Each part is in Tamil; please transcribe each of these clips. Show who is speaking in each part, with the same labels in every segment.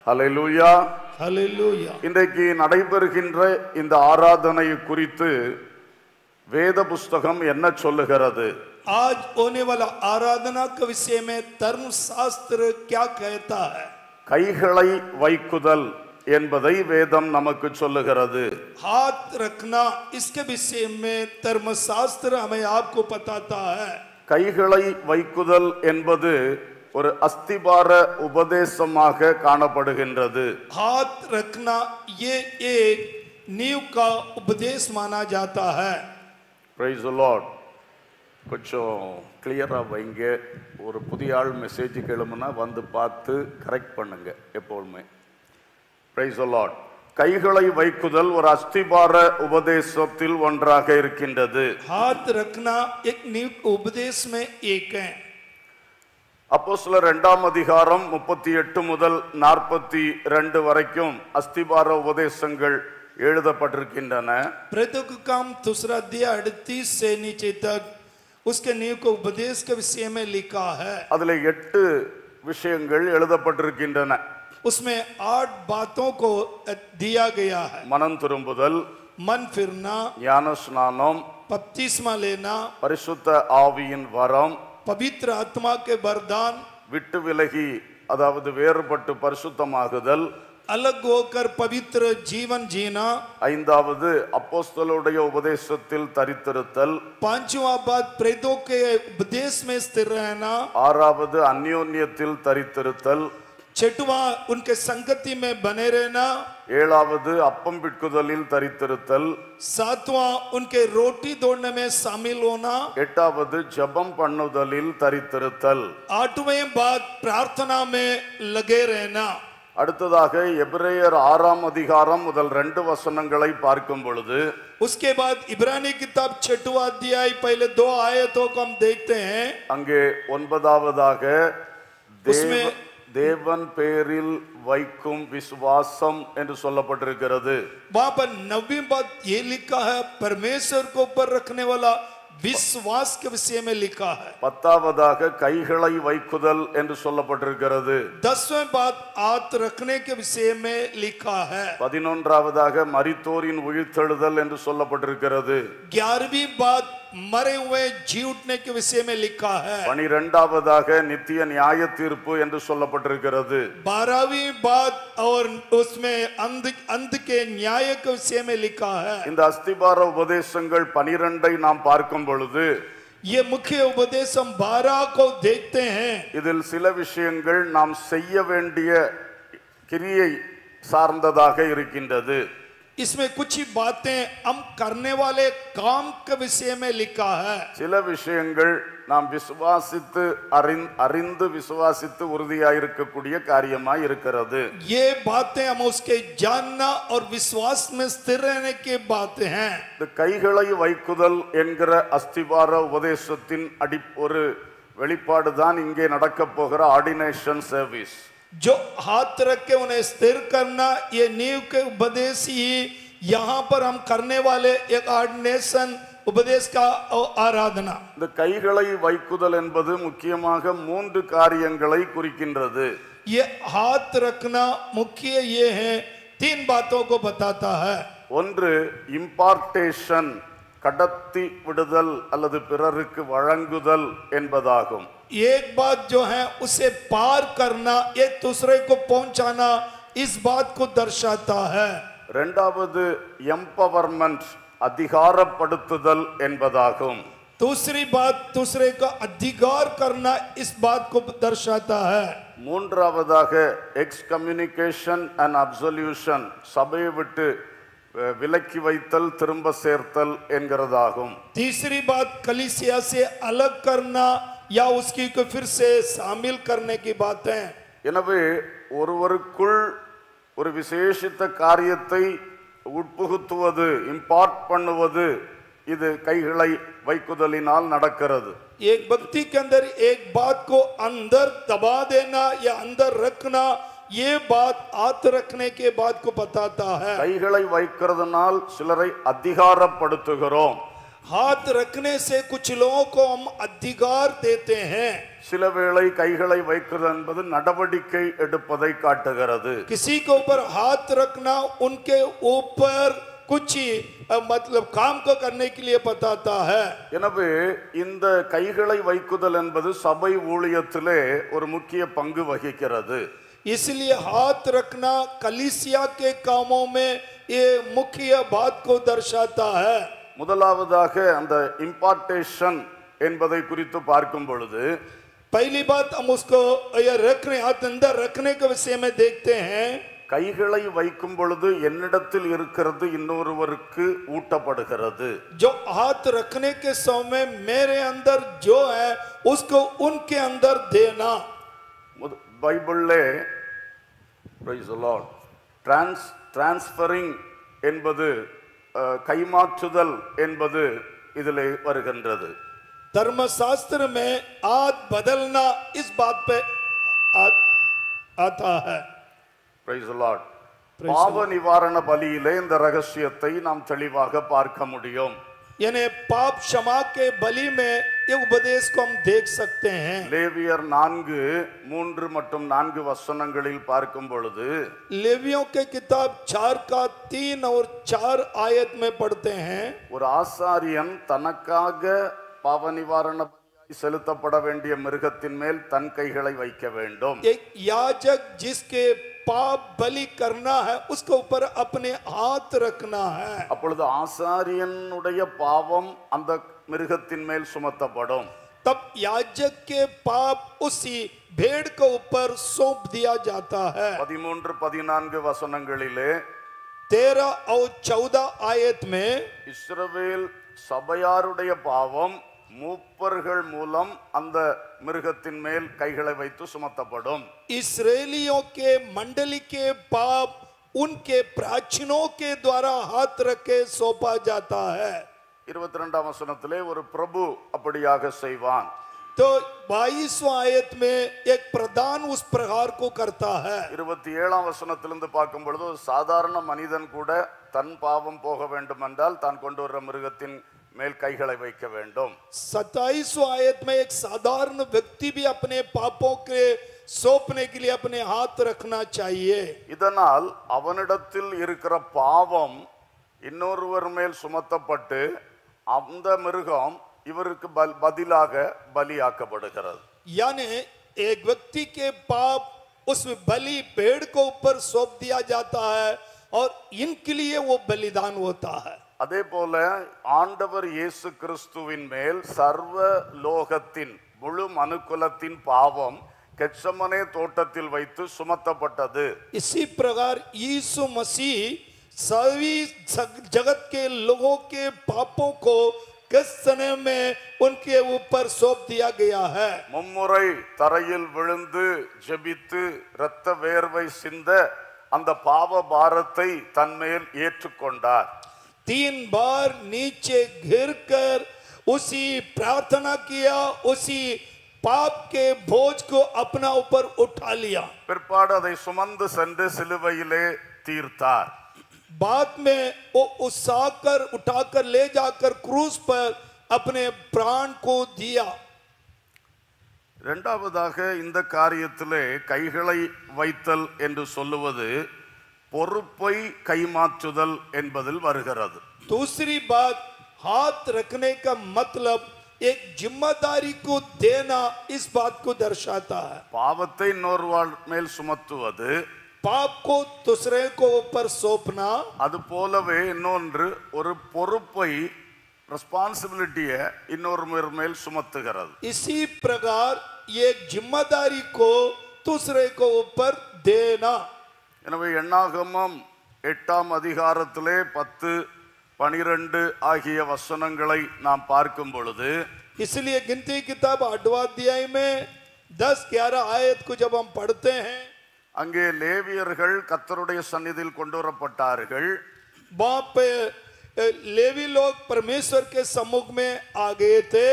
Speaker 1: ஹalleluya
Speaker 2: हालेलुया
Speaker 1: இன்றைக்கு நடைபெறுகின்ற இந்த ஆராதனை குறித்து வேத புஸ்தகம் என்ன சொல்லுகிறது
Speaker 2: आज होने वाला आराधना के विषय में धर्म शास्त्र क्या कहता है
Speaker 1: கைகளை வைக்குதல் என்பதை வேதம் நமக்கு சொல்லுகிறது
Speaker 2: हाथ रखना इसके विषय में धर्म शास्त्र हमें आपको बताता है
Speaker 1: கைகளை வைக்குதல் என்பது ஒரு அஸ்திபார உபதேசமாக காணப்படுகின்றது
Speaker 2: हाथ रखना ये एक नींव का उपदेश माना जाता है
Speaker 1: பிரைஸ் லார்ட் கொஞ்சம் கிளியராக வைங்க ஒரு புதிய ஆள் மெசேஜ் கிளம்புனா வந்து பார்த்து கரெக்ட் பண்ணுங்க எப்பொழுதுமே பிரைஸ் லார்ட் கைகளை வைக்குதல் ஒரு அஸ்திபார உபதேசத்தில் ஒன்றாக இருக்கின்றது
Speaker 2: हाथ रखना एक नींव के उपदेश में एक है
Speaker 1: அப்போ சில ரெண்டாம் அதிகாரம் முப்பத்தி எட்டு முதல் நாற்பத்தி ரெண்டு வரைக்கும் அஸ்திபார உபதேசங்கள் எழுதப்பட்டிருக்கின்றன
Speaker 2: प्रेतों का काम दूसरा अध्याय अड़तीस से नीचे तक उसके नींव को उपदेश के विषय में लिखा है
Speaker 1: அதுல எட்டு விஷயங்கள் எழுதப்பட்டிருக்கின்றன
Speaker 2: उसमें आठ बातों को दिया गया है
Speaker 1: மனம் திரும்புதல்
Speaker 2: मन फिरना
Speaker 1: ஞான ஸ்நானம்
Speaker 2: बपतिस्मा लेना
Speaker 1: பரிசுத்த ஆவியின் வரம்
Speaker 2: पवित्र आत्मा के वरदान
Speaker 1: விட்டு விலகி அதாவது வேறுபட்டு பரிசுத்தமாகுதல்
Speaker 2: अलग होकर पवित्र जीवन जीना
Speaker 1: ஐந்தாவது அப்போஸ்தலருடைய உபதேசத்தில் தரித்திருத்தல்
Speaker 2: पांचवा बात प्रेतों के उपदेश में स्थिर रहना
Speaker 1: ஆறாவது அந்யோன்யத்தில் தரித்திருத்தல்
Speaker 2: छठवा उनके संगति में बने रहना
Speaker 1: ஏழாவது அப்பம் பிட்குதலில் தரித்திருத்தல்
Speaker 2: सातवां उनके रोटी दौड़ने में शामिल होना
Speaker 1: எட்டாவது ஜெபம் பண்ணுதலில் தரித்திருத்தல்
Speaker 2: आठवें बात प्रार्थना में लगे रहना
Speaker 1: அடுத்ததாக எபிரேயர் ஆறாம் அதிகாரம் முதல் ரெண்டு வசனங்களை பார்க்கும் பொழுது
Speaker 2: उसके बाद इब्रानी किताब छठवा अध्याय पहले दो आयतों को हम देखते हैं
Speaker 1: அங்கே ஒன்பதாவதாக தேவ-
Speaker 2: உஸ்மே-
Speaker 1: தேவன் பேரில் வைக்கும் விசுவாசம் என்று சொல்லப்பட்டிருக்கிறது
Speaker 2: वहां पर नवी बात ये लिखा है परमेश्वर को ऊपर रखने वाला विश्वास के विषय में लिखा है
Speaker 1: பத்தாவதாக கைகளை வைக்குதல் என்று சொல்லப்பட்டிருக்கிறது
Speaker 2: दसवें बात हाथ रखने के विषय में लिखा है
Speaker 1: பதினொன்றாவதாக மரித்தோரின் உயிர்த்தெழுதல் என்று சொல்லப்பட்டிருக்கிறது
Speaker 2: ग्यारहवीं बात मरे हुए जी उठने के विषय में लिखा है
Speaker 1: பனிரெண்டாவதாக நித்திய நியாய தீர்ப்பு என்று சொல்லப்பட்டிருக்கிறது
Speaker 2: बारहवीं बात और उसमें अंध अंध के न्याय के विषय में लिखा है
Speaker 1: இந்த அஸ்திபார உபதேசங்கள் பனிரெண்டை நாம் பார்க்கும் பொழுது
Speaker 2: ये मुख्य उपदेश हम बारह को देखते हैं
Speaker 1: இதில் சில விஷயங்கள் நாம் செய்ய வேண்டிய கிரியை சார்ந்ததாக இருக்கின்றது
Speaker 2: इसमें कुछ ही बातें हम करने वाले काम के विषय में लिखा है
Speaker 1: சில விஷயங்கள் நாம் விசுவாசித்து அறிந் அறிந்து விசுவாசித்து உறுதியாயிருக்கக்கூடிய காரியமாய் இருக்கிறது
Speaker 2: ये बातें हम उसके जानना और विश्वास में स्थिर रहने की बातें हैं
Speaker 1: இந்த கைகளை வைக்குதல் என்கிற அஸ்திபார உபதேசத்தின் அடி ஒரு வெளிப்பாடு தான் இங்கே நடக்கப் போகிற ஆர்டினேஷன் சர்வீஸ்
Speaker 2: जो हाथ रख के उन्हें स्थिर करना ये नींव के उपदेश ही यहाँ पर हम करने वाले एक ऑर्डिनेशन उपदेश का आराधना
Speaker 1: இந்த கைகளை வைக்குதல் என்பது முக்கியமாக மூன்று காரியங்களை குறிக்கின்றது
Speaker 2: ये हाथ रखना मुख्य ये है तीन बातों को बताता है
Speaker 1: ஒன்று இம்பார்ட்டேஷன் கடத்தி விடுதல் அல்லது பிறருக்கு வழங்குதல் என்பதாகும்
Speaker 2: एक बात जो है उसे पार करना एक दूसरे को पहुंचाना इस बात को दर्शाता है
Speaker 1: இரண்டாவது எம்பவர்மெண்ட் அதிகாரப்படுத்துதல் என்பதாகும்
Speaker 2: दूसरी बात दूसरे का अधिकार करना इस बात को दर्शाता है
Speaker 1: மூன்றாவதாக எக்ஸ்கம்யூனிகேஷன் அண்ட் அப்சல்யூஷன் சபையை விட்டு அஹ், விலக்கி வைத்தல் திரும்ப சேர்த்தல் என்கிறதாகும்
Speaker 2: तीसरी बात कलिसिया से अलग करना या उसकी को फिर से शामिल करने की बात है
Speaker 1: எனவே ஒருவருக்குள் ஒரு விசேஷித்த காரியத்தை உட்புகுத்துவது இம்பார்ட் பண்ணுவது இது கைகளை வைக்குதலினால் நடக்கிறது
Speaker 2: एक व्यक्ति के अंदर एक बात को अंदर दबा देना या अंदर रखना ये बात हाथ रखने के बात को बताता है
Speaker 1: கைகளை வைக்கிறதுனால் சிலரை அதிகாரப்படுத்துகிறோம்
Speaker 2: हाथ रखने से कुछ लोगों को हम अधिकार देते हैं
Speaker 1: சில வேளை கைகளை வைக்கிறது என்பது நடவடிக்கை எடுப்பதை காட்டுகிறது
Speaker 2: किसी के ऊपर हाथ रखना उनके ऊपर कुछ ही अ, मतलब काम को करने के लिए बताता है
Speaker 1: எனவே இந்த கைகளை வைக்குதல் என்பது சபை ஊழியத்திலே ஒரு முக்கிய பங்கு வகிக்கிறது
Speaker 2: इसलिए हाथ रखना कलिसिया के कामों में ये मुख्य बात को दर्शाता है
Speaker 1: முதலாவதாக அந்த இம்பார்ட்டேஷன் என்பதை குறித்து பார்க்கும் பொழுது
Speaker 2: पहली बात हम उसको ये रखने हाथ अंदर रखने के विषय में देखते हैं
Speaker 1: கைகளை வைக்கும் பொழுது என்னிடத்தில் இருக்கிறது இன்னொருவருக்கு ஊட்டப்படுகிறது
Speaker 2: जो हाथ रखने के समय मेरे अंदर जो है उसको उनके अंदर देना
Speaker 1: முத- பைபிளிலே டிரான்ஸ் டிரான்ஸ்ஃபரிங் என்பது அஹ், கைமாற்றுதல் என்பது இதிலே வருகின்றது
Speaker 2: धर्मशास्त्र में हाथ बदलना इस बात पे आ, आता है
Speaker 1: Praise the Lord.
Speaker 2: Praise the
Speaker 1: பாவ நிவாரண பலியிலே இந்த ரகசியத்தை நாம் தெளிவாக பார்க்க முடியும்
Speaker 2: यानी पाप क्षमा के बलि में ये उपदेश को हम देख सकते हैं
Speaker 1: லேவியர் நான்கு மூன்று மற்றும் நான்கு வசனங்களில் பார்க்கும் பொழுது
Speaker 2: लेवियों के किताब चार का तीन और चार आयत में पढ़ते हैं
Speaker 1: ஒரு ஆசாரியன் தனக்காக பாவ நிவாரண பலியாய் செலுத்தப்பட வேண்டிய மிருகத்தின் மேல் தன் கைகளை வைக்க வேண்டும்
Speaker 2: एक याजक जिसके पाप बलि करना है उसके ऊपर अपने हाथ रखना है
Speaker 1: அப்பொழுது ஆசாரியனுடைய பாவம் அந்த மிருகத்தின் மேல் சுமத்தப்படும்
Speaker 2: तब याजक के पाप उसी भेड़ के ऊपर सौंप दिया जाता है
Speaker 1: பதிமூன்று பதினான்கு வசனங்களிலே
Speaker 2: तेरह और चौदह आयत में
Speaker 1: இஸ்ரவேல் சபையாருடைய பாவம் மூப்பர்கள் மூலம் அந்த மிருகத்தின் மேல் கைகளை வைத்து சுமத்தப்படும்
Speaker 2: इसराइलियों के मंडली के पाप उनके प्राचीनों के द्वारा हाथ रख के सौंपा जाता है
Speaker 1: இருபத்தி ரெண்டாம் வசனத்திலே ஒரு பிரபு அப்படியாக செய்வான்
Speaker 2: तो बाईसवा आयत में एक प्रधान उस प्रकार को करता है
Speaker 1: இருபத்தி ஏழாம் வசனத்திலிருந்து பார்க்கும் பொழுது ஒரு சாதாரண மனிதன் கூட தன் பாவம் போக வேண்டும் என்றால் தான் கொண்டு வர்ற மிருகத்தின் மேல் கைகளை வைக்க வேண்டும்
Speaker 2: सत्ताईसवा आयत में एक साधारण व्यक्ति भी अपने पापों के सौंपने के लिए अपने हाथ रखना चाहिए
Speaker 1: இதனால் அவனிடத்தில் இருக்கிற பாவம் இன்னொருவர் மேல் சுமத்தப்பட்டு அந்த மிருகம் இவருக்கு பல்- பதிலாக பலியாக்கப்படுகிறது
Speaker 2: यानी एक व्यक्ति के पाप उस बलि पेड़ को ऊपर सौंप दिया जाता है और इनके लिए वो बलिदान होता है
Speaker 1: அதே போல ஆண்டவர் இயேசு கிறிஸ்துவின் மேல் சர்வ லோகத்தின் முழு மனுக்குலத்தின் பாவம் கெச்சமனே தோட்டத்தில் வைத்து சுமத்தப்பட்டது
Speaker 2: इसी प्रकार यीशु मसीह सभी जग- जगत के लोगों के पापों को किस समय में उनके ऊपर सौंप दिया गया है
Speaker 1: மும்முறை தரையில் விழுந்து ஜெபித்து இரத்த வேர்வை சிந்த அந்த பாவ பாரத்தை தன்மேல் ஏற்றுக்கொண்டார்
Speaker 2: तीन बार नीचे गिर कर उसी प्रार्थना किया उसी पाप के बोझ को अपना ऊपर उठा लिया
Speaker 1: பிற்பாடு அதை சுமந்து சென்று சிலுவையிலே தீர்த்தார்
Speaker 2: बाद में वो उसाकर उठाकर ले जाकर क्रूस पर अपने प्राण को दिया
Speaker 1: இரண்டாவதாக இந்த காரியத்திலே கைகளை வைத்தல் என்று சொல்லுவது பொறுப்பை கைமாற்றுதல் என்பதில் வருகிறது
Speaker 2: दूसरी बात हाथ रखने का मतलब एक जिम्मेदारी को देना इस बात को दर्शाता है
Speaker 1: பாவத்தை இன்னொருவாள் மேல் சுமத்துவது
Speaker 2: पाप को दूसरे को ऊपर सौंपना
Speaker 1: அது போலவே இன்னொன்று ஒரு பொறுப்பை ரெஸ்பான்சிபிலிட்டியை இன்னொரு மேல் சுமத்துகிறது
Speaker 2: इसी प्रकार ये जिम्मेदारी को दूसरे को ऊपर देना
Speaker 1: எனவே எண்ணாகமம் எட்டாம் அதிகாரத்திலே பத்து பனிரெண்டு ஆகிய வசனங்களை நாம் பார்க்கும் பொழுது
Speaker 2: इसलिए गिनती किताब आठवा अध्याय में दस ग्यारह आयत को जब हम पढ़ते हैं
Speaker 1: அங்கே லேவியர்கள் கத்தருடைய சந்நிதியில் கொண்டு வரப்பட்டார்கள்
Speaker 2: वहां पे अ, लेवी लोग परमेश्वर के सम्मुख में आ गए थे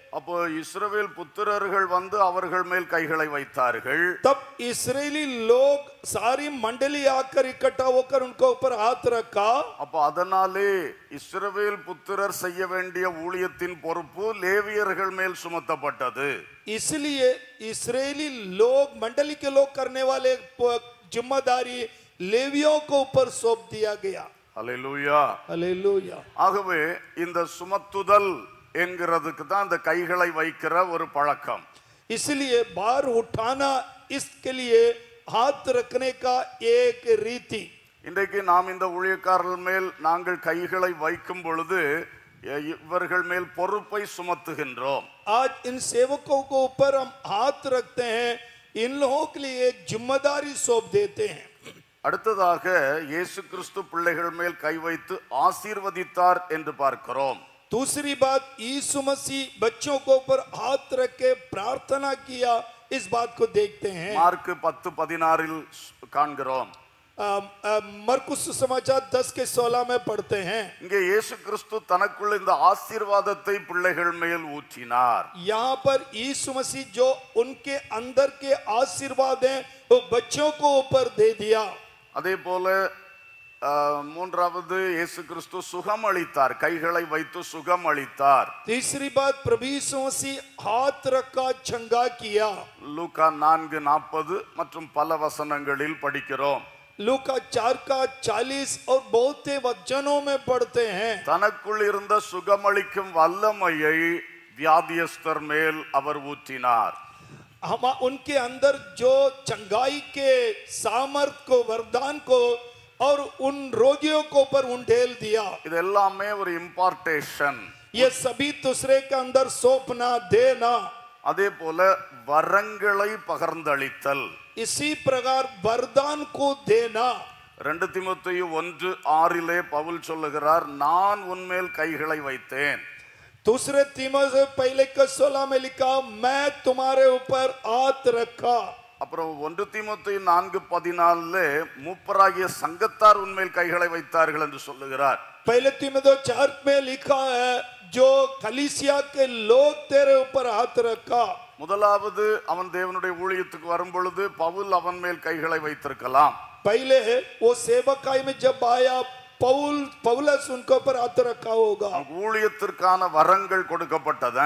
Speaker 1: அப்போ இஸ்ரவேல் புத்திரர்கள் வந்து அவர்கள் மேல் கைகளை வைத்தார்கள்
Speaker 2: तब इसराइली लोग सारी मंडली आकर इकट्ठा होकर उनको ऊपर हाथ रखा
Speaker 1: அப்போ அதனாலே இஸ்ரவேல் புத்திரர் செய்ய வேண்டிய ஊழியத்தின் பொறுப்பு லேவியர்கள் மேல் சுமத்தப்பட்டது
Speaker 2: इसलिए इसराइली लोग मंडली के लोग करने वाले प- जिम्मेदारी लेवियों को ऊपर सौंप दिया गया
Speaker 1: அல்லேலூயா
Speaker 2: हालेलुया
Speaker 1: ஆகவே இந்த சுமத்துதல் என்கிறதுக்கு தான் இந்த கைகளை வைக்கிற ஒரு பழக்கம்
Speaker 2: इसलिए बार उठाना इसके लिए हाथ रखने का एक रीति
Speaker 1: இன்றைக்கு நாம் இந்த ஊழியக்காரர்கள் மேல் நாங்கள் கைகளை வைக்கும் பொழுது எ- இவர்கள் மேல் பொறுப்பை சுமத்துகின்றோம்
Speaker 2: आज इन सेवकों को ऊपर हम हाथ रखते हैं इन लोगों के लिए एक जिम्मेदारी सौंप देते हैं
Speaker 1: அடுத்ததாக இயேசு கிறிஸ்து பிள்ளைகள் மேல் கை வைத்து ஆசீர்வதித்தார் என்று பார்க்கிறோம்
Speaker 2: दूसरी बात यीशु मसीह बच्चों को ऊपर हाथ रख के प्रार्थना किया इस बात को देखते हैं
Speaker 1: மார்க்கு பத்து பதினாறில் காண்கிறோம்
Speaker 2: अम, अम, मरकुस समाचार 10 के 16 में पढ़ते हैं
Speaker 1: இங்கே இயேசு கிறிஸ்து தனக்குள்ள இந்த ஆசீர்வாதத்தை பிள்ளைகள் மேல் ஊற்றினார்
Speaker 2: यहाँ पर यीशु मसीह जो उनके अंदर के आशीर्वाद हैं वो बच्चों को ऊपर दे दिया
Speaker 1: அதே போல ஆஹ், மூன்றாவது இயேசு கிறிஸ்து சுகம் அளித்தார் கைகளை வைத்து சுகம் அளித்தார்
Speaker 2: तीसरी बात प्रभु यीशु मसीह हाथ रखा चंगा किया
Speaker 1: லூக்கா நான்கு நாற்பது மற்றும் பல வசனங்களில் படிக்கிறோம்
Speaker 2: लूका चार का चालीस और बहुत से वचनों में पढ़ते हैं
Speaker 1: தனக்குள் இருந்த சுகமளிக்கும் வல்லமையை வியாதியஸ்தர் மேல் அவர் ஊற்றினார்
Speaker 2: हम उनके अंदर जो चंगाई के सामर्थ को वरदान को और उन रोगियों को ऊपर उंडेल दिया
Speaker 1: இது எல்லாமே ஒரு இம்பார்ட்டேஷன்
Speaker 2: ये सभी दूसरे के अंदर सौंपना देना
Speaker 1: அதே போல வரங்களை பகர்ந்தளித்தல்
Speaker 2: इसी प्रकार वरदान को देना
Speaker 1: ரெண்டு திமுத்தையு ஒன்று ஆறிலே பவுல் சொல்லுகிறார் நான் உன்மேல் கைகளை வைத்தேன்
Speaker 2: दूसरे तीमों से पहले का सोलह में लिखा मैं तुम्हारे ऊपर हाथ रखा
Speaker 1: அப்புறம் ஒன்று திமுத்தையு நான்கு பதினாலுல மூப்பராகிய சங்கத்தார் உன்மேல் கைகளை வைத்தார்கள் என்று சொல்லுகிறார்
Speaker 2: पहले तीमोथेयु चार में लिखा है जो कलीसिया के लोग तेरे ऊपर हाथ रखा
Speaker 1: முதலாவது அவன் தேவனுடைய ஊழியத்துக்கு வரும் பொழுது பவுல் அவன் மேல் கைகளை வைத்திருக்கலாம்
Speaker 2: पहले वो सेवकाई में जब आया पौल पौलस उनके ऊपर हाथ रखा होगा
Speaker 1: அவனுக்கு ஊழியத்திற்கான வரங்கள் கொடுக்கப்பட்டத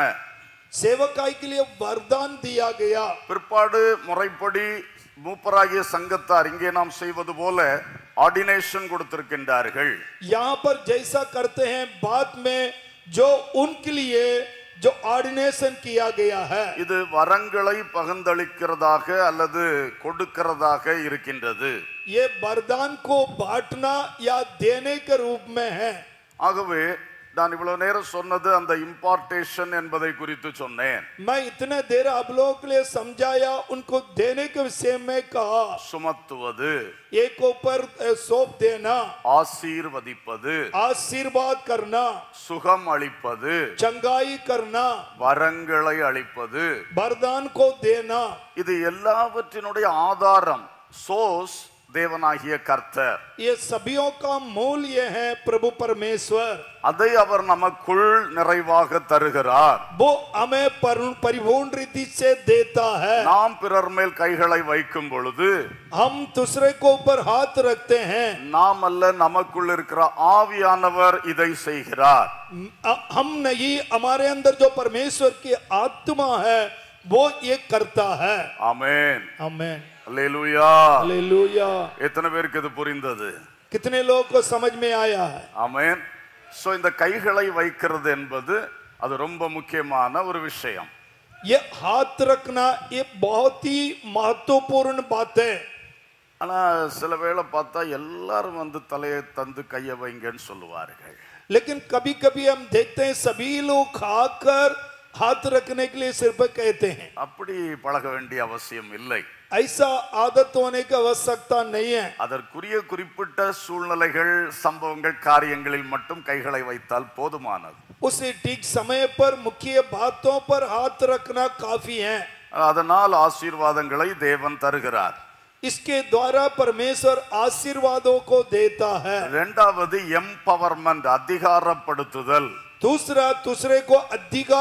Speaker 2: सेवकाई के लिए वरदान दिया गया
Speaker 1: பிற்பாடு முறைப்படி மூப்பராகிய சங்கத்தார் இங்கே நாம் செய்வது போல ஆர்டினேஷன் கொடுத்திருக்கின்றார்கள்
Speaker 2: यहाँ पर जैसा करते हैं बाद में जो उनके लिए जो ऑर्डिनेशन किया गया है
Speaker 1: இது வரங்களை பகிர்ந்தளிக்கிறதாக அல்லது கொடுக்கிறதாக இருக்கின்றது
Speaker 2: ये वरदान को बांटना या देने के रूप में है
Speaker 1: ஆகவே நான் இவ்வளவு நேரம் சொன்னது அந்த இம்பார்ட்டேஷன் என்பதை குறித்து சொன்னேன்
Speaker 2: मैं इतने देर आप लोगों के लिए समझाया उनको देने के विषय में कहा
Speaker 1: சுமத்துவது
Speaker 2: एक ऊपर अ, सौंप देना
Speaker 1: ஆசீர்வதிப்பது
Speaker 2: आशीर्वाद करना
Speaker 1: சுகம் அளிப்பது
Speaker 2: चंगाई करना
Speaker 1: வரங்களை அளிப்பது
Speaker 2: वरदान को देना
Speaker 1: இது எல்லாவற்றினுடைய ஆதாரம் சோஸ் தேவனாகிய கர்த்தர்
Speaker 2: ये सभियों का मूल ये है प्रभु परमेश्वर
Speaker 1: அதை அவர் நமக்குள் நிறைவாக தருகிறார்
Speaker 2: वो हमें पर- परिपूर्ण रीति से देता है
Speaker 1: நாம் பிறர் மேல் கைகளை வைக்கும் பொழுது
Speaker 2: हम दूसरे को ऊपर हाथ रखते हैं
Speaker 1: நாம் அல்ல நமக்குள் இருக்கிற ஆவியானவர் இதை செய்கிறார்
Speaker 2: अ- हम नहीं हमारे अंदर जो परमेश्वर की आत्मा है वो ये करता है
Speaker 1: ஆமென்
Speaker 2: हमें
Speaker 1: அல்லேலூயா
Speaker 2: हालेलुया
Speaker 1: எத்தனை பேருக்கு இது புரிந்தது
Speaker 2: कितने लोगों को समझ में आया है
Speaker 1: ஆமென் சோ இந்த கைகளை வைக்கிறது என்பது அது ரொம்ப முக்கியமான ஒரு விஷயம்
Speaker 2: ये हाथ रखना ये बहुत ही महत्वपूर्ण बात है
Speaker 1: ஆனா சில வேளை பார்த்தா எல்லாரும் வந்து தலையை தந்து கையை வைங்கன்னு சொல்லுவார்கள்
Speaker 2: लेकिन कभी कभी हम देखते हैं सभी लोग खाकर हाथ रखने के लिए सिर पर कहते हैं
Speaker 1: அப்படி பழக வேண்டிய அவசியம் இல்லை
Speaker 2: ऐसा आदत होने की आवश्यकता नहीं है
Speaker 1: அதற்குரிய குறிப்பிட்ட சூழ்நிலைகள் சம்பவங்கள் காரியங்களில் மட்டும் கைகளை வைத்தால் போதுமானது
Speaker 2: उसे ठीक समय पर मुख्य बातों पर हाथ रखना काफी है
Speaker 1: அதனால் ஆசீர்வாதங்களை தேவன் தருகிறார்
Speaker 2: इसके द्वारा परमेश्वर आशीर्वादों को देता है
Speaker 1: இரண்டாவது எம்பவர்மெண்ட் அதிகாரப்படுத்துதல்
Speaker 2: दूसरा दूसरे को अधिकार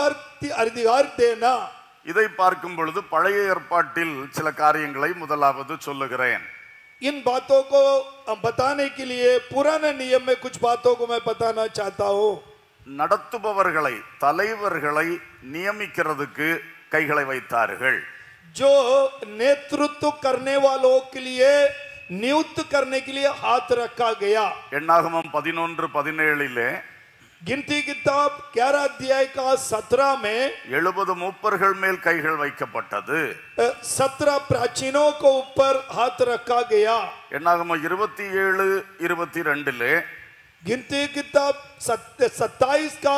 Speaker 2: अधिक- अधिकार देना
Speaker 1: இதை பார்க்கும் பொழுது பழைய ஏற்பாட்டில் சில காரியங்களை முதலாவது சொல்லுகிறேன்
Speaker 2: इन बातों को हम बताने के लिए पुराने नियम में कुछ बातों को मैं बताना चाहता हूँ
Speaker 1: நடத்துபவர்களை தலைவர்களை நியமிக்கிறதுக்கு கைகளை வைத்தார்கள்
Speaker 2: जो नेतृत्व करने वालों के लिए नियुक्त करने के लिए हाथ रखा गया
Speaker 1: எண்ணாகமம் பதினொன்று பதினேழிலே
Speaker 2: गिनती किताब ग्यारह अध्याय का सत्रह में
Speaker 1: எழுபது மூப்பர்கள் மேல் கைகள் வைக்கப்பட்டது
Speaker 2: सत्रह प्राचीनों को ऊपर हाथ रखा गया
Speaker 1: எண்ணாகமம் இருபத்தி ஏழு இருபத்தி ரெண்டுலே
Speaker 2: गिनती किताब सत्ताईस का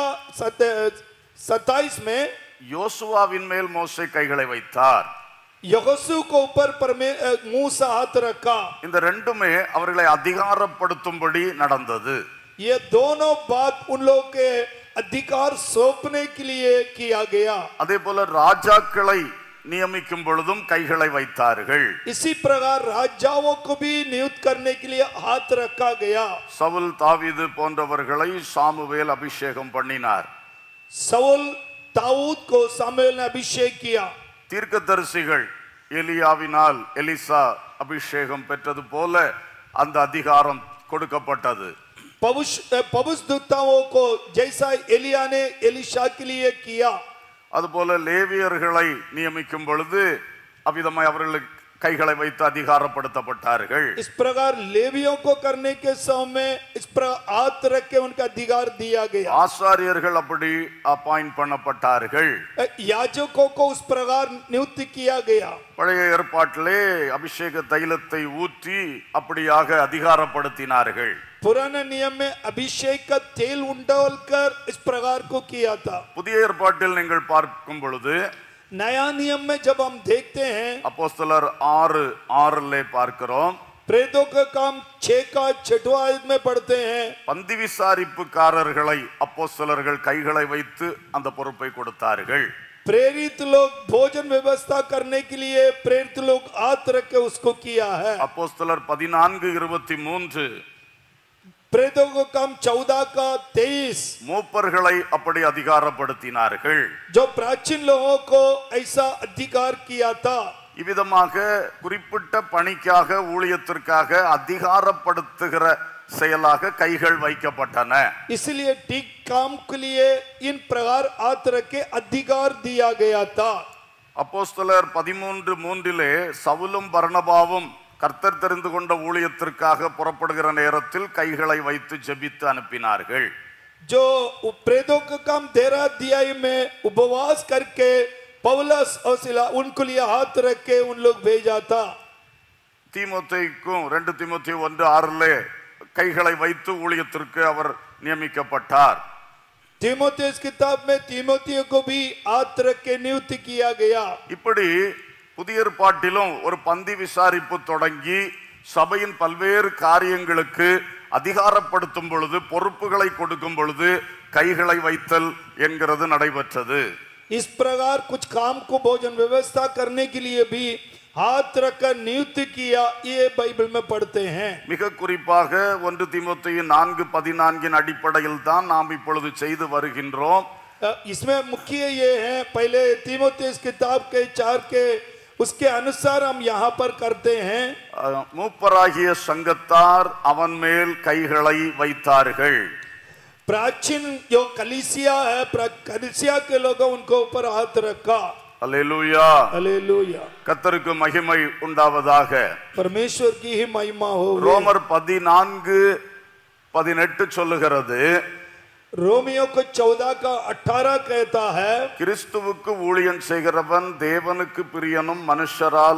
Speaker 2: सत्ताईस में
Speaker 1: யோசுவாவின் மேல் மோசே கைகளை வைத்தார்
Speaker 2: यहोशू को ऊपर परमे मुंह से हाथ रखा
Speaker 1: இந்த ரெண்டுமே அவர்களை அதிகாரப்படுத்தும்படி நடந்தது
Speaker 2: ये दोनों बात उन लोगों के अधिकार सौंपने के लिए किया गया
Speaker 1: அதே போல ராஜாக்களை நியமிக்கும் பொழுதும் கைகளை வைத்தார்கள்
Speaker 2: इसी प्रकार राजाओं को भी नियुक्त करने के लिए हाथ रखा गया
Speaker 1: சவுல் தாவீது போன்றவர்களை சாமுவேல் அபிஷேகம் பண்ணினார்
Speaker 2: सउल दाऊद को सामुएल ने अभिषेक किया
Speaker 1: தீர்க்கதரிசிகள் எலியாவினால் எலிசா அபிஷேகம் பெற்றது போல அந்த அதிகாரம் கொடுக்கப்பட்டது
Speaker 2: पवुष पवुष दूताओं को जैसा एलिया ने एलिशा के लिए किया
Speaker 1: அதுபோல லேவியர்களை நியமிக்கும் பொழுது அவ்விதமாய் அவர்களுக்கு கைகளை வைத்து அதிகாரப்படுத்தப்பட்டார்கள்
Speaker 2: इस प्रकार लेवियों को करने के समय इस प्रकार हाथ रख के उनका अधिकार दिया गया
Speaker 1: ஆசாரியர்கள் அப்படி அப்பாயிண்ட் பண்ணப்பட்டார்கள்
Speaker 2: याजकों को उस प्रकार नियुक्त किया गया
Speaker 1: பழைய ஏற்பாட்டிலே அபிஷேக தைலத்தை ஊற்றி அப்படியாக அதிகாரப்படுத்தினார்கள்
Speaker 2: पुराने नियम में अभिषेक का तेल उंडोल कर इस प्रकार को किया था
Speaker 1: புதிய ஏற்பாட்டில் நீங்கள் பார்க்கும் பொழுது
Speaker 2: नया नियम में जब हम देखते हैं
Speaker 1: அப்போஸ்தலர் ஆறு ஆறிலே பார்க்கிறோம்
Speaker 2: प्रेतों का काम छह का छठवा आयत में पढ़ते हैं
Speaker 1: பந்தி விசாரிப்புக்காரர்களை அப்போஸ்தலர்கள் கைகளை வைத்து அந்த பொறுப்பை கொடுத்தார்கள்
Speaker 2: प्रेरित लोग भोजन व्यवस्था करने के लिए प्रेरित लोग हाथ रख के उसको किया है
Speaker 1: அப்போஸ்தலர் பதினான்கு இருபத்தி மூன்று
Speaker 2: प्रेतों का काम चौदह का तेईस
Speaker 1: மூப்பர்களை அப்படி அதிகாரப்படுத்தினார்கள்
Speaker 2: जो प्राचीन लोगों को ऐसा अधिकार किया था
Speaker 1: இவ்விதமாக குறிப்பிட்ட பணிக்காக ஊழியத்திற்காக அதிகாரப்படுத்துகிற செயலாக கைகள் வைக்கப்பட்டன
Speaker 2: इसलिए ठीक काम के लिए इन प्रकार हाथ रख के अधिकार दिया गया था
Speaker 1: அப்போஸ்தலர் பதிமூன்று மூன்றிலே சவுலும் பர்ணபாவும் கர்த்தர் தெரிந்து கொண்ட ஊழியத்திற்காக புறப்படுகிற நேரத்தில் கைகளை வைத்து ஜெபித்து அனுப்பினார்கள்
Speaker 2: जो प्रेतों का काम तेरह अध्याय में उपवास करके पवलस और सिला उनको लिए हाथ रख के उन लोग भेजा था
Speaker 1: தீமோத்தேயுக்கும் ரெண்டு தீமோத்தேயு ஒன்று ஆறிலே கைகளை வைத்து ஊழியத்திற்கு அவர் நியமிக்கப்பட்டார்
Speaker 2: तीमोथेस किताब में तीमोथियो को भी हाथ रख के नियुक्त किया गया
Speaker 1: இப்படி புதிய ஏற்பாட்டிலும் ஒரு பந்தி விசாரிப்பு தொடங்கி சபையின் பல்வேறு காரியங்களுக்கு அதிகாரப்படுத்தும் பொழுது பொறுப்புகளை கொடுக்கும் பொழுது கைகளை வைத்தல் என்கிறது நடைபெற்றது
Speaker 2: इस प्रकार कुछ काम को भोजन व्यवस्था करने के लिए भी हाथ रखकर नियुक्त किया ये बाइबल में पढ़ते हैं
Speaker 1: மிக குறிப்பாக ஒன்று தீமோத்தேயு நான்கு பதினான்கின் அடிப்படையில் தான் நாம் இப்பொழுது செய்து வருகின்றோம்
Speaker 2: अ, इसमें मुख्य ये है पहले तीमोथेस किताब के चार के उसके अनुसार हम यहाँ पर करते हैं
Speaker 1: அஹ், மூப்பராகிய சங்கத்தார் அவன் மேல் கைகளை வைத்தார்கள்
Speaker 2: प्राचीन जो कलिसिया है प्रा- कलिसिया के लोगों उनको ऊपर हाथ रखा
Speaker 1: அல்லேலூயா
Speaker 2: हालेलुया
Speaker 1: கத்தருக்கு மகிமை உண்டாவதாக
Speaker 2: परमेश्वर की ही महिमा हो
Speaker 1: ரோமர் பதினான்கு பதினெட்டு சொல்லுகிறது
Speaker 2: रोमियो को चौदह का अठारह कहता है
Speaker 1: கிறிஸ்துவுக்கு ஊழியம் செய்கிறவன் தேவனுக்கு பிரியனும் மனுஷரால்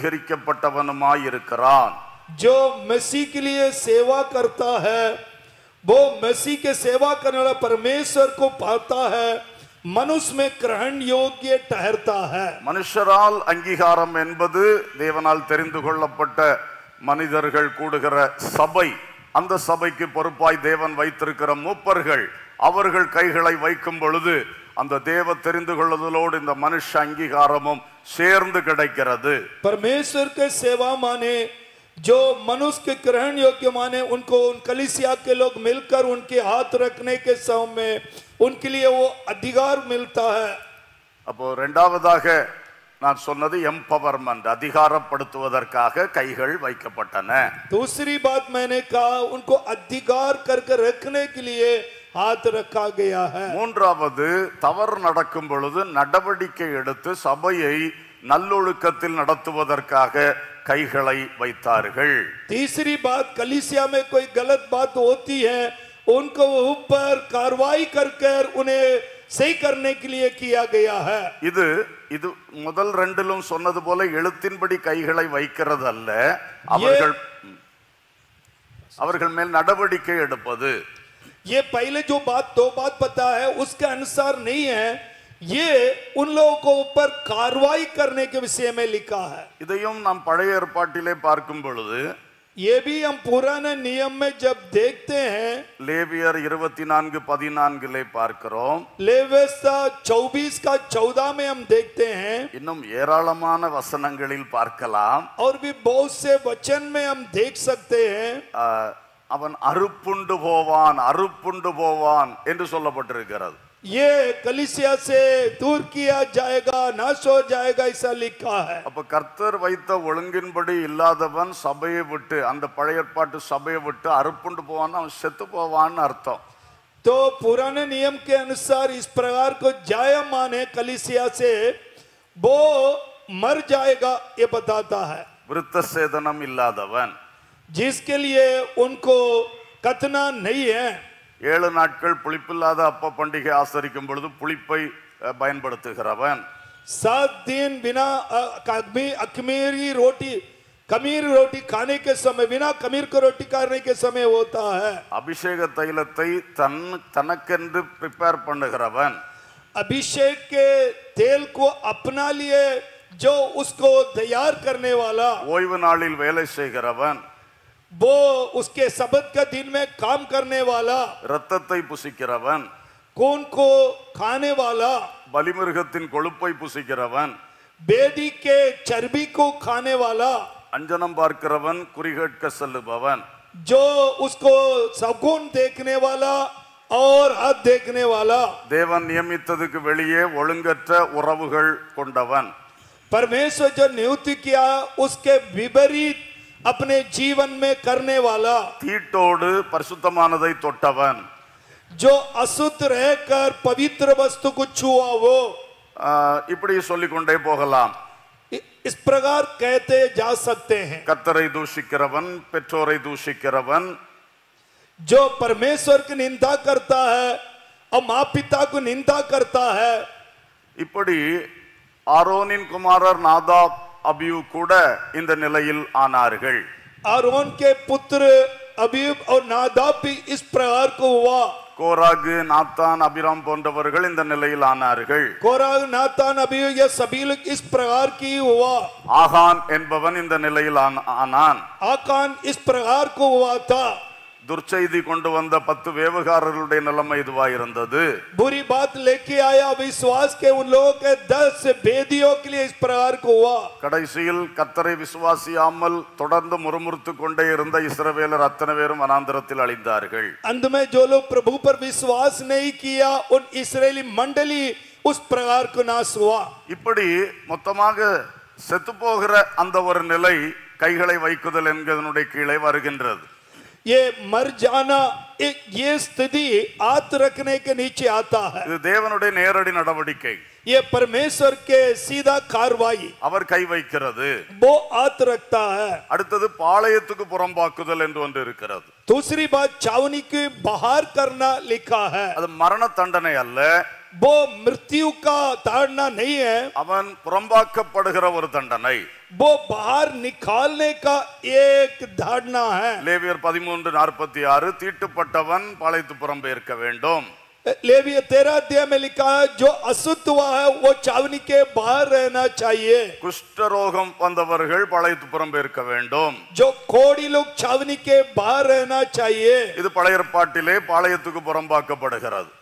Speaker 1: அங்கீகரிக்கப்பட்டவனுமாயிருக்கிறான்
Speaker 2: जो मसीह के लिए सेवा करता है वो मसीह के सेवा करने वाला परमेश्वर को पाता है मनुष्य में ग्रहण योग्य ठहरता है
Speaker 1: மனுஷரால் அங்கீகாரம் என்பது தேவனால் தெரிந்து கொள்ளப்பட்ட மனிதர்கள் கூடுகிற சபை அந்த சபைக்கு பொறுப்பாய் தேவன் வைத்திருக்கிற மூப்பர்கள் அவர்கள் கைகளை வைக்கும் பொழுது அந்த தேவ தெரிந்து கொள்ளுதலோடு இந்த மனுஷ அங்கீகாரமும் சேர்ந்து கிடைக்கிறது
Speaker 2: परमेश्वर के सेवा माने जो मनुष्य के ग्रहण योग्य माने उनको उन कलिसिया के लोग मिलकर उनके हाथ रखने के समय में उनके लिए वो अधिकार मिलता है
Speaker 1: அப்போ ரெண்டாவதாக நான் சொன்னது எம்பவர்மெண்ட் அதிகாரப்படுத்துவதற்காக கைகள் வைக்கப்பட்டன
Speaker 2: दूसरी बात मैंने कहा उनको अधिकार करके रखने के लिए हाथ रखा गया है
Speaker 1: மூன்றாவது தவறு நடக்கும் பொழுது நடவடிக்கை எடுத்து சபையை நல்லொழுக்கத்தில் நடத்துவதற்காக கைகளை வைத்தார்கள்
Speaker 2: तीसरी बात कलिसिया में कोई गलत बात होती है उनको ऊपर कार्रवाई कर कर उन्हें सही करने के लिए किया गया है
Speaker 1: இது இது முதல் ரெண்டிலும் சொன்னது போல எழுத்தின்படி கைகளை வைக்கிறது அல்ல அவர்கள் அவர்கள் மேல் நடவடிக்கை எடுப்பது
Speaker 2: ये पहले जो बात दो बात पता है उसके अनुसार नहीं है ये उन लोगों को ऊपर कार्रवाई करने के विषय में लिखा है
Speaker 1: இதையும் நாம் பழைய ஏற்பாட்டிலே பார்க்கும் பொழுது
Speaker 2: ये भी हम पुराने नियम में जब देखते हैं
Speaker 1: லேவியர் இருபத்தி நான்கு பதினான்கிலே பார்க்கிறோம்
Speaker 2: लेवेस्ता चौबीस का चौदह में हम देखते हैं
Speaker 1: இன்னும் ஏராளமான வசனங்களில் பார்க்கலாம்
Speaker 2: और भी बहुत से वचन में हम देख सकते हैं
Speaker 1: ஆஹ், அவன் அறுப்புண்டு போவான் அறுப்புண்டு போவான் என்று சொல்லப்பட்டிருக்கிறது
Speaker 2: ये कलिसिया से दूर किया जाएगा नाश हो जाएगा ऐसा लिखा है
Speaker 1: அப்ப கர்த்தர் வைத்த ஒழுங்கின்படி இல்லாதவன் சபையை விட்டு அந்த பழைய ஏற்பாட்டு சபையை விட்டு அறுப்புண்டு போவான் அவன் செத்து போவான்னு அர்த்தம்
Speaker 2: तो पुराने नियम के अनुसार इस प्रकार को जाया माने कलिसिया से वो मर जाएगा ये बताता है
Speaker 1: விருத்த சேதனம் இல்லாதவன்
Speaker 2: जिसके लिए उनको कतना नहीं है
Speaker 1: ஏழு நாட்கள் புளிப்பில்லாத அப்ப பண்டிகை ஆசரிக்கும் பொழுது புளிப்பை அஹ், பயன்படுத்துகிறவன்
Speaker 2: सात दिन बिना अ, अकमी- अखमीरी रोटी कमीर रोटी खाने के समय बिना कमीर को रोटी खाने के समय होता है
Speaker 1: அபிஷேக தைலத்தை தன் தனக்கென்று ப்ரிப்பேர் பண்ணுகிறவன்
Speaker 2: अभिषेक के तेल को अपना लिए जो उसको तैयार करने वाला
Speaker 1: ஓய்வு நாளில் வேலை செய்கிறவன்
Speaker 2: वो उसके सबत का दिन में काम करने वाला
Speaker 1: இரத்தத்தை புசிக்கிறவன்
Speaker 2: खून को खाने वाला
Speaker 1: பலிமிருகத்தின் கொழுப்பை புசிக்கிறவன்
Speaker 2: बेदी के चर्बी को खाने वाला
Speaker 1: அஞ்சனம் பார்க்கிறவன் குறிகேட்க செல்லுபவன்
Speaker 2: जो उसको सगुन देखने वाला और हाथ देखने वाला
Speaker 1: தேவன் நியமித்ததுக்கு வெளியே ஒழுங்கற்ற உறவுகள் கொண்டவன்
Speaker 2: परमेश्वर जो नियुक्त किया उसके विपरीत अपने जीवन में करने वाला
Speaker 1: தீட்டோடு பரிசுத்தமானதை தொட்டவன்
Speaker 2: जो अशुद्ध रहकर पवित्र वस्तु को छुआ वो
Speaker 1: ஆஹ், இப்படி சொல்லிக்கொண்டே போகலாம்
Speaker 2: इ- इस प्रकार कहते जा सकते हैं
Speaker 1: கர்த்தரை தூஷிக்கிறவன் பெற்றோரை தூஷிக்கிறவன்
Speaker 2: जो परमेश्वर की निंदा करता है और माँ पिता को निंदा करता है
Speaker 1: இப்படி ஆரோனின் குமாரர் நாதாப் அபியூ கூட இந்த நிலையில் ஆனார்கள்
Speaker 2: और उनके पुत्र अबीब और नादाब भी इस प्रकार को हुआ
Speaker 1: கோராகு நாத்தான் அபிராம் போன்றவர்கள் இந்த நிலையில் ஆனார்கள்
Speaker 2: कोराग नातान अबीब ये सभी लोग इस प्रकार की हुआ
Speaker 1: ஆகான் என்பவன் இந்த நிலையில் ஆன- ஆனான்
Speaker 2: आकान इस प्रकार को हुआ था
Speaker 1: துர்ச்செய்தி கொண்டு வந்த பத்து வேவுகாரர்களுடைய நிலைமை இதுவாயிருந்தது
Speaker 2: बुरी बात लेके आया विश्वास के उन लोगों के दस भेदियों के लिए इस प्रकार को हुआ
Speaker 1: கடைசியில் கத்தரை விசுவாசியாமல் தொடர்ந்து முறுமுறுத்து கொண்டே இருந்த இஸ்ரவேலர் அத்தனை பேரும் வனாந்திரத்தில் அழிந்தார்கள்
Speaker 2: अंत में जो लोग प्रभु पर विश्वास नहीं किया उन इसराइली मंडली उस प्रकार को नाश हुआ
Speaker 1: இப்படி மொத்தமாக செத்து போகிற அந்த ஒரு நிலை கைகளை வைக்குதல் என்கிறதனுடைய கீழே வருகின்றது
Speaker 2: ये मर जाना एक ये स्थिति हाथ रखने के नीचे आता है
Speaker 1: இது தேவனுடைய நேரடி நடவடிக்கை
Speaker 2: ये परमेश्वर के सीधा कार्रवाई
Speaker 1: அவர் கை வைக்கிறது
Speaker 2: वो हाथ रखता है
Speaker 1: அடுத்தது பாளையத்துக்கு புறம்பாக்குதல் என்று ஒன்று இருக்கிறது
Speaker 2: दूसरी बात चावनी के बाहर करना लिखा है
Speaker 1: அது மரண தண்டனை அல்ல
Speaker 2: वो मृत्यु का ताड़ना नहीं है
Speaker 1: அவன் புறம்பாக்கப்படுகிற ஒரு தண்டனை
Speaker 2: वो बाहर निकालने का एक धारणा है
Speaker 1: லேவியர் பதிமூன்று நாற்பத்தி ஆறு தீட்டுப்பட்டவன் பாளையத்து புறம்பெயர்க்க வேண்டும்
Speaker 2: लेविय तेरह अध्याय में लिखा है जो अशुद्ध हुआ है वो चावनी के बाहर रहना चाहिए
Speaker 1: குஷ்டரோகம் வந்தவர்கள் பாளையத்து புறம்பெயர்க்க வேண்டும்
Speaker 2: जो कोड़ी लोग छावनी के बाहर रहना चाहिए
Speaker 1: இது பழைய ஏற்பாட்டிலே பாளையத்துக்கு புறம்பாக்கப்படுகிறது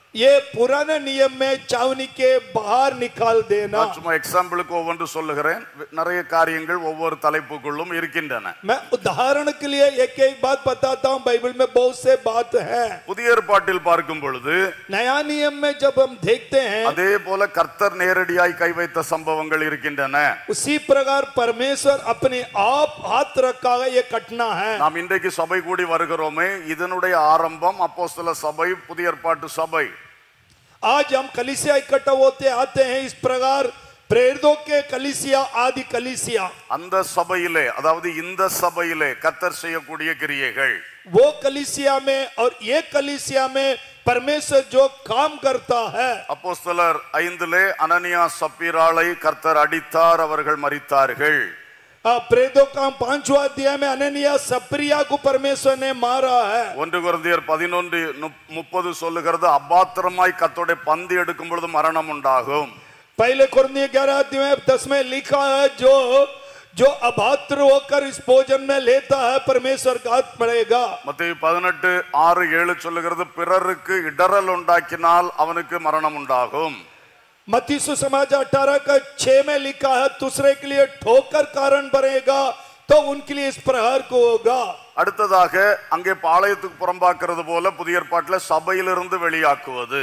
Speaker 2: ये पुराने नियम में चावनी के बाहर निकाल देना
Speaker 1: நான் சும்மா எக்ஸாம்பிளுக்கு ஒவ்வொன்று சொல்லுகிறேன் நிறைய காரியங்கள் ஒவ்வொரு தலைப்புக்குள்ளும் இருக்கின்றன
Speaker 2: मैं उदाहरण के लिए एक एक बात बताता हूँ बाइबल में बहुत से बात है
Speaker 1: புதிய ஏற்பாட்டில் பார்க்கும் பொழுது
Speaker 2: नया नियम में जब हम देखते हैं
Speaker 1: அதே போல கர்த்தர் நேரடியாய் கை வைத்த சம்பவங்கள் இருக்கின்றன
Speaker 2: उसी प्रकार परमेश्वर अपने आप हाथ रखा है ये घटना है
Speaker 1: நாம் இன்றைக்கு சபை கூடி வருகிறோமே இதனுடைய ஆரம்பம் அப்போஸ்தல சபை புதிய ஏற்பாட்டு சபை
Speaker 2: आज हम कलिसिया इकट्ठा होते आते हैं इस प्रकार प्रेरितों के कलिसिया आदि कलिसिया
Speaker 1: அந்த சபையிலே அதாவது இந்த சபையிலே கர்த்தர் செய்யக்கூடிய கிரியைகள்
Speaker 2: वो कलिसिया में और ये कलिसिया में परमेश्वर जो काम करता है
Speaker 1: அப்போஸ்தலர் ஐந்திலே அனனியா சப்பீராளை கர்த்தர் அடித்தார் அவர்கள் மரித்தார்கள்
Speaker 2: आ, प्रेरितों का पांचवा अध्याय में अननिया सप्रिया को परमेश्वर ने मारा है
Speaker 1: ஒன்று குருந்தியர் பதினொன்று முப்- முப்பது சொல்லுகிறது அபாத்திரமாய் கத்தோடைய பந்து எடுக்கும் பொழுது மரணம் உண்டாகும்
Speaker 2: पहले कुरनी ग्यारह अध्याय में दस में लिखा है जो जो अभात्र होकर इस भोजन में लेता है परमेश्वर का हाथ पड़ेगा
Speaker 1: மத்திய பதினெட்டு ஆறு ஏழு சொல்லுகிறது பிறருக்கு இடரல் உண்டாக்கினால் அவனுக்கு மரணம் உண்டாகும்
Speaker 2: मती सुसमाचार अठारह का छह में लिखा है दूसरे के लिए ठोकर कारण बनेगा तो उनके लिए इस प्रहार को होगा
Speaker 1: அடுத்ததாக அங்கே பாளையத்துக்கு புறம்பாக்குறது போல புதிய ஏற்பாட்டில் சபையிலிருந்து வெளியாக்குவது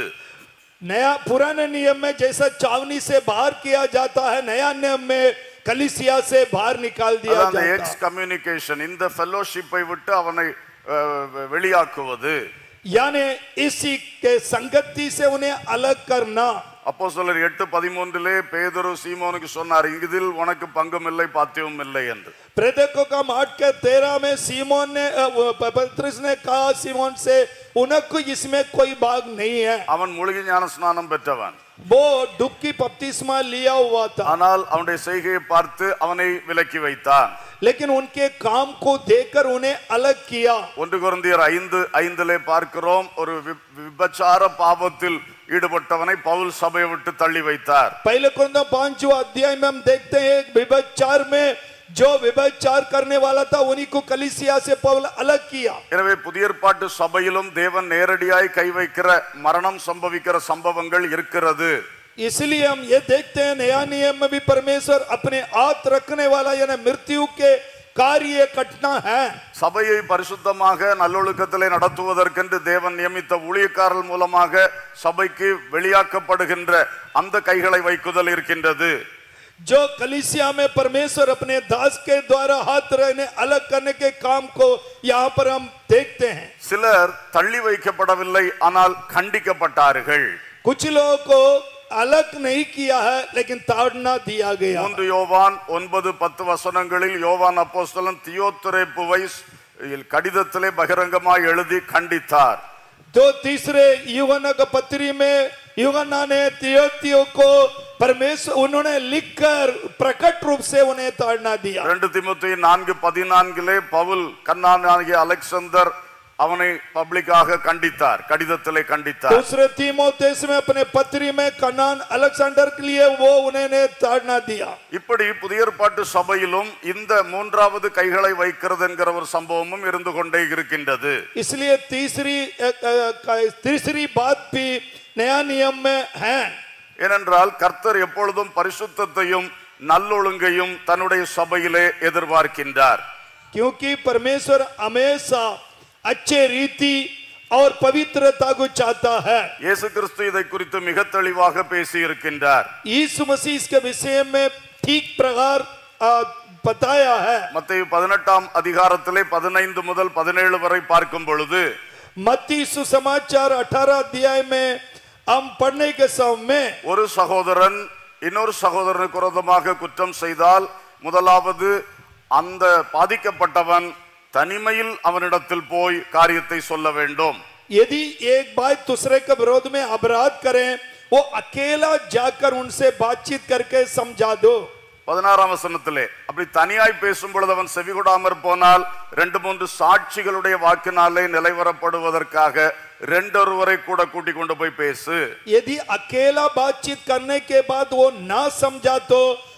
Speaker 2: नया पुराने नियम में जैसा चावनी से बाहर किया जाता है नया नियम में कलिसिया से बाहर निकाल दिया
Speaker 1: அதான் அந்த
Speaker 2: जाता
Speaker 1: எக்ஸ்
Speaker 2: है
Speaker 1: கம்யூனிகேஷன் இந்த ஃபெல்லோஷிப்பை விட்டு அவனை அஹ், வெ- வெளியாக்குவது
Speaker 2: यानी इसी के संगति से उन्हें अलग करना
Speaker 1: அப்போ சிலர் எட்டு பதிமூன்றிலே பேதுரு சீமோனுக்கு சொன்னார் இதில் உனக்கு பங்கும் இல்லை பாத்தியமும் இல்லை என்று
Speaker 2: प्रेरकों का आठ के तेरह में सीमोन ने अ, वो प- पतरस ने कहा सीमोन से उनको इसमें कोई भाग नहीं है
Speaker 1: அவன் மூழ்கி ஞான ஸ்நானம் பெற்றவன்
Speaker 2: वो डुबकी बपतिस्मा लिया हुआ था
Speaker 1: ஆனால் அவனுடைய செய்கையை பார்த்து அவனை விலக்கி வைத்தான்
Speaker 2: लेकिन उनके काम को देखकर उन्हें अलग किया
Speaker 1: ஒன்று குருந்தியர் ஐந்து ஐந்திலே பார்க்கிறோம் ஒரு வி- விபச்சார பாவத்தில் ஈடுபட்டவனை பவுல் சபையை விட்டு தள்ளி வைத்தார்
Speaker 2: पहले कुरंदा पांचवा अध्याय में हम देखते हैं एक विभचार में जो विभचार करने वाला था उन्हीं को कलिसिया से पौल अलग किया
Speaker 1: எனவே புதிய ஏற்பாட்டு சபையிலும் தேவன் நேரடியாய் கை வைக்கிற மரணம் சம்பவிக்கிற சம்பவங்கள் இருக்கிறது
Speaker 2: इसलिए हम ये देखते हैं नया नियम में भी परमेश्वर अपने हाथ रखने वाला यानी मृत्यु के कार्य घटना है
Speaker 1: சபையை பரிசுத்தமாக நல்லொழுக்கத்திலே நடத்துவதற்கென்று தேவன் நியமித்த ஊழியக்காரர் மூலமாக சபைக்கு வெளியாக்கப்படுகின்ற அந்த கைகளை வைக்குதல் இருக்கின்றது
Speaker 2: जो कलिसिया में परमेश्वर अपने दास के द्वारा हाथ रहने अलग करने के काम को यहाँ पर हम देखते हैं
Speaker 1: சிலர் தள்ளி வைக்கப்படவில்லை ஆனால் கண்டிக்கப்பட்டார்கள்
Speaker 2: कुछ लोगों को अलग नहीं किया है लेकिन ताड़ना दिया गया
Speaker 1: மூன்று யோவான் ஒன்பது பத்து வசனங்களில் யோவான் அப்போஸ்தலன் தியோத்துரேப்புவை கடிதத்திலே பகிரங்கமாய் எழுதி கண்டித்தார்
Speaker 2: तो तीसरे युवना का पत्री में युवना ने तियोतियों को परमेश्वर उन्होंने लिखकर प्रकट रूप से उन्हें ताड़ना दिया
Speaker 1: ரெண்டு திமுத்தி நான்கு பதினான்கிலே பவுல் கண்ணானாகிய அலெக்சந்தர் அவனை பப்ளிக்காக கண்டித்தார் கடிதத்திலே கண்டித்தார்
Speaker 2: दूसरे तीमोथेस में अपने पत्री में कनान अलेक्जेंडर के लिए वो उन्होंने ताड़ना दिया
Speaker 1: இப்படி புதிய ஏற்பாட்டு சபையிலும் இந்த மூன்றாவது கைகளை வைக்கிறது என்கிற ஒரு சம்பவமும் இருந்து கொண்டே இருக்கின்றது
Speaker 2: इसलिए तीसरी अ, अ, अ, तीसरी बात भी नया नियम में है
Speaker 1: ஏனென்றால் கர்த்தர் எப்பொழுதும் பரிசுத்தத்தையும் நல்லொழுங்கையும் தன்னுடைய சபையிலே எதிர்பார்க்கின்றார்
Speaker 2: क्योंकि परमेश्वर हमेशा अच्छे रीति और पवित्रता को चाहता है
Speaker 1: இயேசு கிறிஸ்து இதை குறித்து மிக தெளிவாக பேசி இருக்கின்றார்
Speaker 2: यीशु मसीह इसके विषय में ठीक प्रकार आ, बताया है
Speaker 1: மத்திய பதினெட்டாம் அதிகாரத்திலே பதினைந்து முதல் பதினேழு வரை பார்க்கும் பொழுது
Speaker 2: मत्ती सुसमाचार 18 अध्याय में हम पढ़ने के समय में
Speaker 1: ஒரு சகோதரன் இன்னொரு சகோதரனுக்கு விரோதமாக குற்றம் செய்தால் முதலாவது அந்த பாதிக்கப்பட்டவன் தனிமையில் அவனிடத்தில் போய் காரியத்தை சொல்ல வேண்டும்
Speaker 2: यदि एक भाई दूसरे के विरोध में अपराध करें वो अकेला जाकर उनसे बातचीत करके समझा दो
Speaker 1: பதினாறாம் வசனத்திலே அப்படி தனியாய் பேசும் பொழுது அவன் செவிகொடாமற் போனால் ரெண்டு மூன்று சாட்சிகளுடைய வாக்கினாலே நிலைவரப்படுவதற்காக ரெண்டொருவரை கூட கூட்டிக் கொண்டு போய் பேசு
Speaker 2: यदि अकेला बातचीत करने के बाद वो ना समझा तो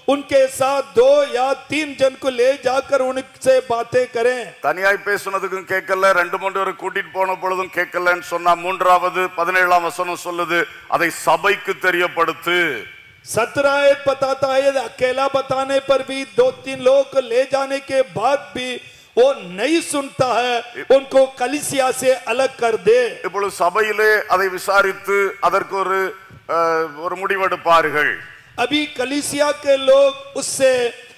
Speaker 2: उनके साथ दो या तीन जन को ले जाकर उनसे बातें करें
Speaker 1: தனியாய் பேசுனதுக்கும் கேட்கல ரெண்டு மூன்று பேரை கூட்டிட்டு போன பொழுதும் கேட்கலன்னு சொன்னா மூன்றாவது பதினேழாம் வசனம் சொல்லுது அதை சபைக்கு தெரியப்படுத்து
Speaker 2: सत्रह आयत बताता है अकेला बताने पर भी दो तीन लोग को ले जाने के बाद भी वो नहीं सुनता है उनको कलिसिया से अलग कर दे
Speaker 1: இப்பொழுது சபையிலே அதை விசாரித்து அதற்கு ஒரு அஹ், ஒரு முடிவெடுப்பார்கள்
Speaker 2: अभी कलिसिया के लोग उससे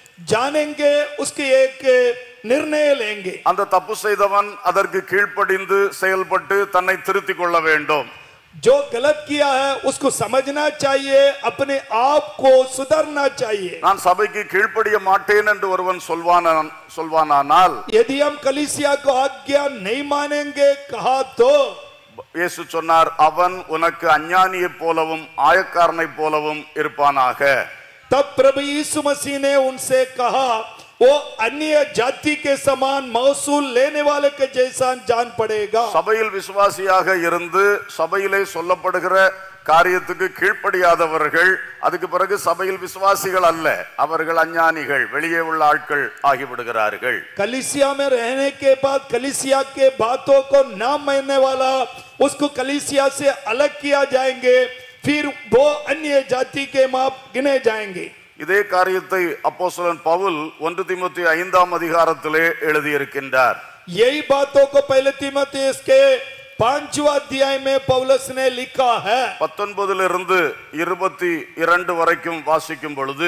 Speaker 2: जानेंगे उसकी एक निर्णय लेंगे
Speaker 1: அந்த தப்பு செய்தவன் அதற்கு கீழ்ப்படிந்து செயல்பட்டு தன்னை திருத்திக் கொள்ள வேண்டும்
Speaker 2: जो गलत किया है उसको समझना चाहिए अपने आप को सुधरना चाहिए
Speaker 1: நான் சபைக்கு கீழ்ப்படிய மாட்டேன் என்று ஒருவன் சொல்வானான் சொல்வானானால்
Speaker 2: यदि हम कलिसिया को आज्ञा नहीं मानेंगे कहा तो
Speaker 1: இயேசு சொன்னார் அவன் உனக்கு அஞ்ஞானியைப் போலவும் ஆயக்காரனைப் போலவும் இருப்பானாக
Speaker 2: तब प्रभु यीशु मसीह ने उनसे कहा वो अन्य जाति के समान महसूल लेने वाले के जैसा जान पड़ेगा
Speaker 1: சபையில் விசுவாசியாக இருந்து சபையிலே சொல்லப்படுகிற காரியத்துக்கு கீழ்ப்படியாதவர்கள் அதுக்கு பிறகு சபையில் விசுவாசிகள் அல்ல அவர்கள் அஞ்ஞானிகள் வெளியே உள்ள ஆட்கள் ஆகிவிடுகிறார்கள்
Speaker 2: कलिसिया में रहने के बाद कलिसिया के बातों को न मानने वाला उसको कलिसिया से अलग किया जाएंगे फिर वो अन्य जाति के माप गिने जाएंगे
Speaker 1: இதே காரியத்தை அப்போஸ்தலன் பவுல் ஒன்று திமுத்தி ஐந்தாம் அதிகாரத்திலே எழுதியிருக்கின்றார்
Speaker 2: यही बातों को पहले तीमुथियुस के पांचवा अध्याय में पौलुस ने लिखा है
Speaker 1: பத்தொன்பதிலிருந்து இருபத்தி இரண்டு வரைக்கும் வாசிக்கும் பொழுது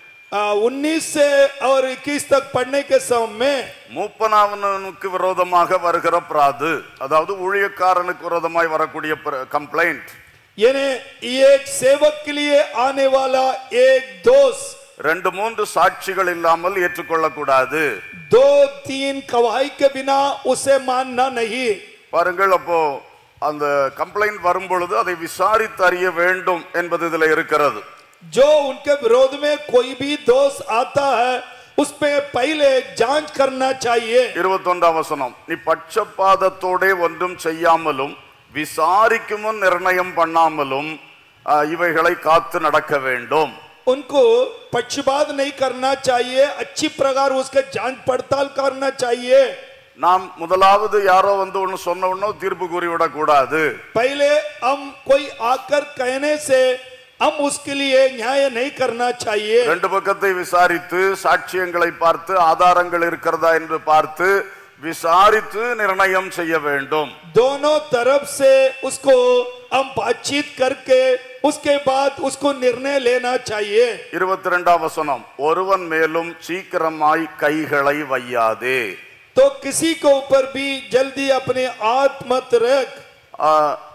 Speaker 2: उन्नीस से और इक्कीस तक पढ़ने के समय में
Speaker 1: மூப்பனாவனுக்கு விரோதமாக வருகிற பிராது அதாவது ஊழியக்காரனுக்கு விரோதமாய் வரக்கூடிய கம்ப்ளைண்ட்
Speaker 2: यानी एक सेवक के लिए आने वाला एक दोस्त
Speaker 1: ரெண்டு மூன்று சாட்சிகள் இல்லாமல் ஏற்றுக்கொள்ளக்கூடாது
Speaker 2: दो तीन गवाही के बिना उसे मानना नहीं
Speaker 1: பாருங்கள் அப்போ அந்த கம்ப்ளைண்ட் வரும் பொழுது அதை விசாரித்து அறிய வேண்டும் என்பது இதுல இருக்கிறது
Speaker 2: जो उनके विरोध में कोई भी दोष आता है उस पे पहले जांच करना चाहिए
Speaker 1: இருபத்தொன்றாம் வசனம் நீ பட்சபாதத்தோடே ஒன்றும் செய்யாமலும் விசாரிக்கும் முன் நிர்ணயம் பண்ணாமலும் ஆ, இவைகளை காத்து நடக்க வேண்டும்
Speaker 2: उनको पक्षपात नहीं करना चाहिए अच्छी प्रकार उसका जांच पड़ताल करना चाहिए
Speaker 1: நாம் முதலாவது யாரோ வந்து ஒன்று சொன்ன உடனே தீர்ப்பு கூறிவிடக் கூடாது
Speaker 2: पहले हम कोई आकर कहने से हम उसके लिए न्याय नहीं करना चाहिए
Speaker 1: ரெண்டு பக்கத்தை விசாரித்து சாட்சியங்களை பார்த்து ஆதாரங்கள் இருக்கிறதா என்று பார்த்து விசாரித்து நிர்ணயம் செய்ய வேண்டும்
Speaker 2: दोनों तरफ से उसको हम बातचीत करके उसके बाद उसको निर्णय लेना चाहिए
Speaker 1: இருபத்தி ரெண்டாம் வசனம் ஒருவன் மேலும் சீக்கிரமாய் கைகளை வையாதே
Speaker 2: तो किसी के ऊपर भी जल्दी अपने हाथ मत रख
Speaker 1: ஆ,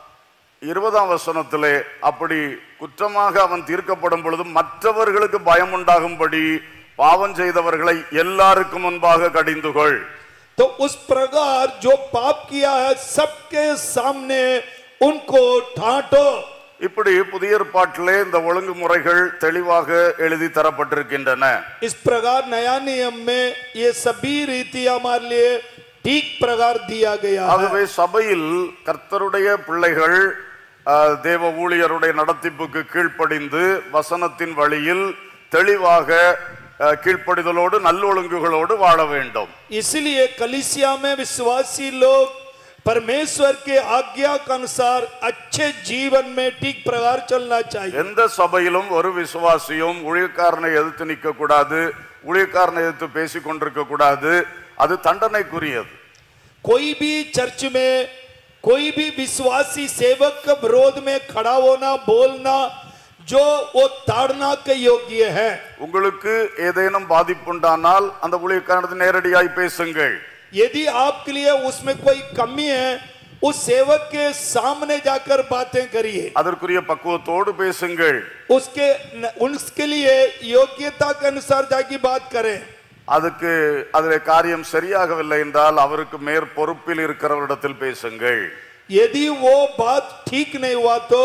Speaker 1: இருபதாம் வசனத்திலே அப்படி குற்றமாக அவன் தீர்க்கப்படும் பொழுது மற்றவர்களுக்கு பயம் உண்டாகும்படி பாவம் செய்தவர்களை எல்லாருக்கும் முன்பாக கடிந்து கொள்
Speaker 2: तो उस प्रकार जो पाप किया है सबके सामने उनको डांटो
Speaker 1: இப்படி புதிய ஏற்பாட்டிலே இந்த ஒழுங்குமுறைகள் தெளிவாக எழுதி தரப்பட்டிருக்கின்றன
Speaker 2: इस प्रकार नया नियम में ये सभी रीति हमारे लिए ठीक प्रकार दिया गया है
Speaker 1: ஆகவே சபையில் கர்த்தருடைய பிள்ளைகள் ஆ, தேவ ஊழியருடைய நடத்திப்புக்கு கீழ்ப்படிந்து வசனத்தின் வழியில் தெளிவாக ஆ, கீழ்ப்படிதலோடு நல்லொழுங்குகளோடு வாழ வேண்டும்
Speaker 2: इसलिए कलिसिया में विश्वासी लोग परमेश्वर के आज्ञा के अनुसार अच्छे जीवन में ठीक प्रकार चलना चाहिए
Speaker 1: எந்த சபையிலும் ஒரு விசுவாசியும் ஊழியக்காரனை எதிர்த்து நிற்க கூடாது ஊழியக்காரனை எதிர்த்து பேசிக் கொண்டிருக்க கூடாது அது தண்டனைக்குரியது
Speaker 2: कोई भी चर्च में कोई भी विश्वासी सेवक के विरोध में खड़ा होना बोलना जो वो ताड़ना के योग्य है
Speaker 1: உங்களுக்கு ஏதேனும் பாதிப்புண்டானால் அந்த ஊழியக்காரனது நேரடியாய் பேசுங்கள்
Speaker 2: यदि आपके लिए उसमें कोई कमी है उस सेवक के सामने जाकर बातें करिए
Speaker 1: அதற்குரிய பக்குவத்தோடு பேசுங்கள்
Speaker 2: उसके उसके लिए योग्यता के अनुसार जाके बात करें
Speaker 1: அதுக்கு அதில் காரியம் சரியாகவில்லை என்றால் அவருக்கு மேற் பொறுப்பில் இருக்கிறவரிடத்தில் பேசுங்கள்
Speaker 2: यदि वो बात ठीक नहीं हुआ तो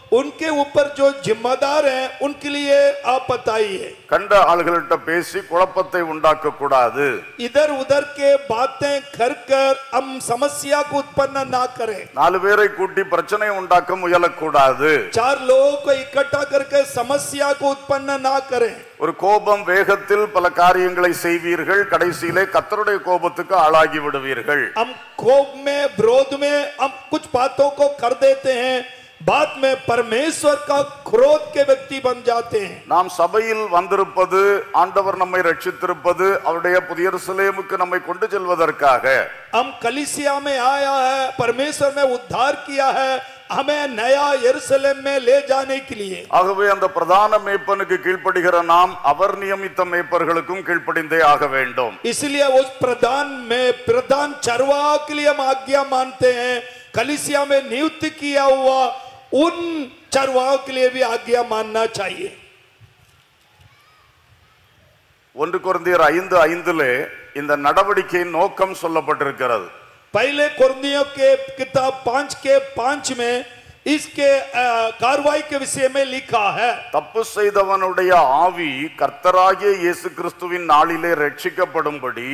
Speaker 2: उनके ऊपर जो जिम्मेदार हैं उनके लिए आप बताइए
Speaker 1: கண்ட ஆளுகள்கிட்ட பேசி குழப்பத்தை உண்டாக்க கூடாது
Speaker 2: इधर उधर के बातें कर कर हम समस्या को उत्पन्न ना करें
Speaker 1: நாலு பேரை கூட்டி பிரச்சனை உண்டாக்க முயலக்கூடாது
Speaker 2: चार लोगों को इकट्ठा करके समस्या को उत्पन्न ना करें
Speaker 1: ஒரு கோபம் வேகத்தில் பல காரியங்களை செய்வீர்கள் கடைசியிலே கத்தருடைய கோபத்துக்கு ஆளாகி விடுவீர்கள்
Speaker 2: हम कोप में विरोध में हम कुछ बातों को कर देते हैं बाद में परमेश्वर का क्रोध के व्यक्ति बन जाते हैं
Speaker 1: நாம் சபையில் வந்திருப்பது ஆண்டவர் நம்மை ரட்சித்திருப்பது அவருடைய புதிய எருசலேமுக்கு நம்மை கொண்டு செல்வதற்காக
Speaker 2: हम कलिसिया में आया है परमेश्वर ने उद्धार किया है हमें नया यरूशलेम में ले जाने के लिए
Speaker 1: ஆகவே அந்த பிரதான மேய்ப்பனுக்கு கீழ்ப்படுகிற நாம் அவர் நியமித்த மேய்ப்பர்களுக்கும் கீழ்ப்படிந்தே ஆக வேண்டும்
Speaker 2: इसलिए उस प्रधान में प्रधान चरवाह के लिए हम आज्ञा मानते हैं कलिसिया में नियुक्त किया हुआ उन चरवाहों के लिए भी आज्ञा मानना चाहिए
Speaker 1: ஒன்று குருந்தியர் ஐந்து ஐந்திலே இந்த நடவடிக்கையின் நோக்கம் சொல்லப்பட்டிருக்கிறது
Speaker 2: पहले कुर्दियों के किताब पांच के पांच में इसके अ, कार्रवाई के विषय में लिखा है
Speaker 1: தப்பு செய்தவனுடைய ஆவி கர்த்தராகிய இயேசு கிறிஸ்துவின் நாளிலே ரட்சிக்கப்படும்படி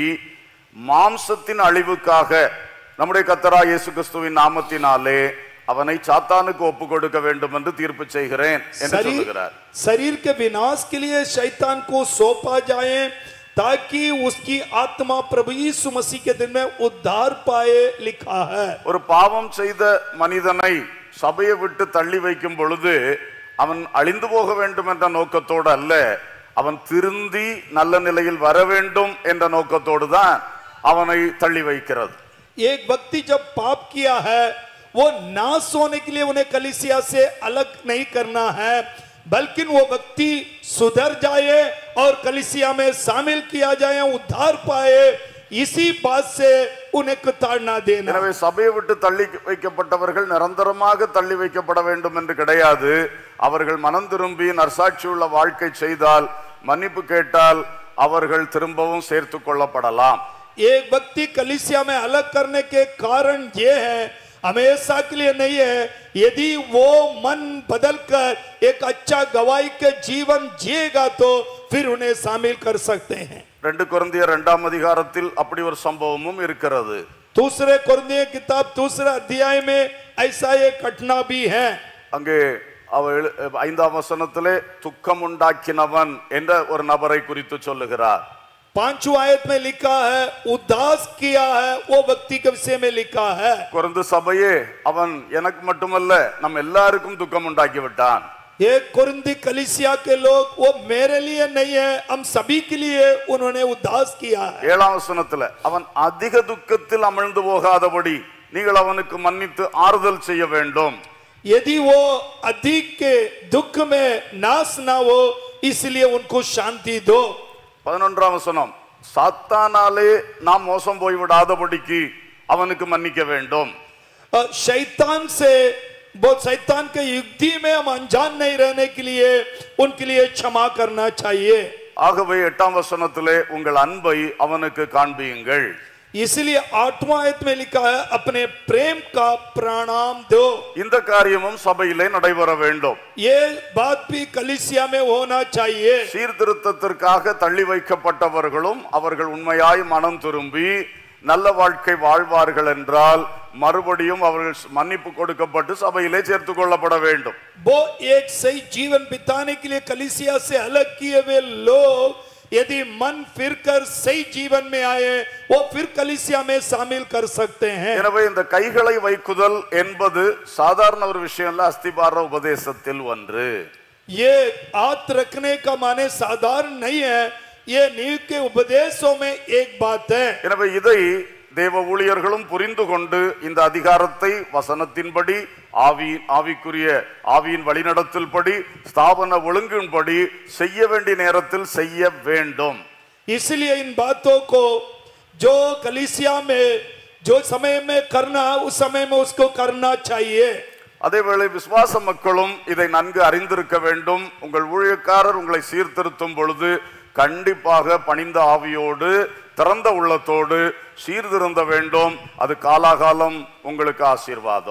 Speaker 1: மாம்சத்தின் அழிவுக்காக நம்முடைய கர்த்தரா இயேசு கிறிஸ்துவின் நாமத்தினாலே அவனை சாத்தானுக்கு ஒப்பு கொடுக்க வேண்டும் என்று தீர்ப்பு செய்கிறேன் என்று
Speaker 2: शरीर
Speaker 1: சொல்லுகிறார்
Speaker 2: शरीर के विनाश के लिए शैतान को सौंपा जाए ताकि उसकी आत्मा प्रभु यीशु मसीह के दिन में उद्धार पाए लिखा है
Speaker 1: ஒரு பாவம் செய்த மனிதனை சபையை விட்டு தள்ளி வைக்கும் பொழுது அவன் அழிந்து போக வேண்டும் என்ற நோக்கத்தோடு அல்ல அவன் திருந்தி நல்ல நிலையில் வர வேண்டும் என்ற நோக்கத்தோடு தான் அவனை தள்ளி வைக்கிறது
Speaker 2: एक व्यक्ति जब पाप किया है वो नाश होने के लिए उन्हें कलिसिया से अलग नहीं करना है बल्कि वो व्यक्ति सुधर जाए और कलिसिया में शामिल किया जाए उद्धार पाए इसी बात से उन्हें ताड़ना देना
Speaker 1: எனவே சபையை விட்டு தள்ளி வைக்கப்பட்டவர்கள் நிரந்தரமாக தள்ளி வைக்கப்பட வேண்டும் என்று கிடையாது அவர்கள் மனம் திரும்பி நற்சாட்சி உள்ள வாழ்க்கை செய்தால் மன்னிப்பு கேட்டால் அவர்கள் திரும்பவும் சேர்த்து கொள்ளப்படலாம்
Speaker 2: एक व्यक्ति कलिसिया में अलग करने के कारण ये है हमेशा के लिए नहीं है यदि वो मन बदलकर एक अच्छा गवाही के जीवन जिएगा तो फिर उन्हें शामिल कर सकते हैं
Speaker 1: ரெண்டு குருந்தியர் இரண்டாம் அதிகாரத்தில் அப்படி ஒரு சம்பவமும் இருக்கிறது
Speaker 2: दूसरे कुरनिय किताब दूसरे अध्याय में ऐसा एक घटना भी है
Speaker 1: அங்கே அவ எழு- ஐந்தாம் வசனத்திலே துக்கம் உண்டாக்கினவன் என்ற ஒரு நபரை குறித்து சொல்லுகிறார்
Speaker 2: पांचवा आयत में लिखा है उदास किया है वो व्यक्ति के विषय में लिखा है
Speaker 1: குறைந்து சபையே அவன் எனக்கு மட்டுமல்ல நம்ம எல்லாருக்கும் துக்கம் உண்டாக்கி விட்டான்
Speaker 2: ये कुरिंदी कलिसिया के लोग वो मेरे लिए नहीं है हम सभी के लिए उन्होंने उदास किया है
Speaker 1: ஏழாம் வசனத்துல அவன் அதிக துக்கத்தில் அமிழ்ந்து போகாதபடி நீங்கள் அவனுக்கு மன்னித்து ஆறுதல் செய்ய வேண்டும்
Speaker 2: यदि वो अधिक के दुख में नाश ना हो इसलिए उनको शांति दो
Speaker 1: பதினொன்றாம் வசனம் சாத்தானாலே நாம் மோசம் போய்விடாதபடிக்கு அவனுக்கு மன்னிக்க வேண்டும்
Speaker 2: और शैतान से वो शैतान के युक्ति में हम अनजान नहीं रहने के लिए उनके लिए क्षमा करना चाहिए
Speaker 1: ஆகவே எட்டாம் வசனத்திலே உங்கள் அன்பை அவனுக்கு காண்பியுங்கள்
Speaker 2: इसलिए आठवां आयत में लिखा है अपने प्रेम का प्रणाम दो
Speaker 1: இந்த காரியமும் சபையிலே நடைபெற வேண்டும்
Speaker 2: ये बात भी कलिसिया में होना चाहिए
Speaker 1: சீர்திருத்தத்திற்காக தள்ளி வைக்கப்பட்டவர்களும் அவர்கள் உண்மையாய் மனம் திரும்பி நல்ல வாழ்க்கை வாழ்வார்கள் என்றால் மறுபடியும் அவர்கள் மன்னிப்பு கொடுக்கப்பட்டு சபையிலே சேர்த்துக் கொள்ளப்பட வேண்டும்
Speaker 2: वो एक सही जीवन बिताने के लिए कलिसिया से अलग किए हुए लोग यदि मन फिर कर सही जीवन में आए वो फिर कलिसिया में शामिल कर सकते हैं
Speaker 1: எனவே இந்த கைகளை வைக்குதல் என்பது சாதாரண ஒரு விஷயம் இல்ல அஸ்திபார உபதேசத்தில் ஒன்று
Speaker 2: ये हाथ रखने का माने साधारण नहीं है ये नीव के उपदेशों में एक बात है
Speaker 1: எனவே இதை தேவ ஊழியர்களும் புரிந்து கொண்டு இந்த அதிகாரத்தை வசனத்தின்படி ஆவி ஆவிக்குரிய ஆவியின் வழிநடத்தல்படி ஸ்தாபன ஒழுங்கின்படி செய்ய வேண்டிய நேரத்தில் செய்ய வேண்டும்
Speaker 2: इसलिए इन बातों को जो कलिसिया में जो समय में करना उस समय में उसको करना चाहिए
Speaker 1: அதேவேளை விசுவாச மக்களும் இதை நன்கு அறிந்திருக்க வேண்டும் உங்கள் ஊழியக்காரர் உங்களை சீர்திருத்தும் பொழுது கண்டிப்பாக பணிந்த ஆவியோடு திறந்த உள்ளத்தோடு சீர்திருந்த வேண்டும் அது காலாகாலம் உங்களுக்கு ஆசீர்வாதம்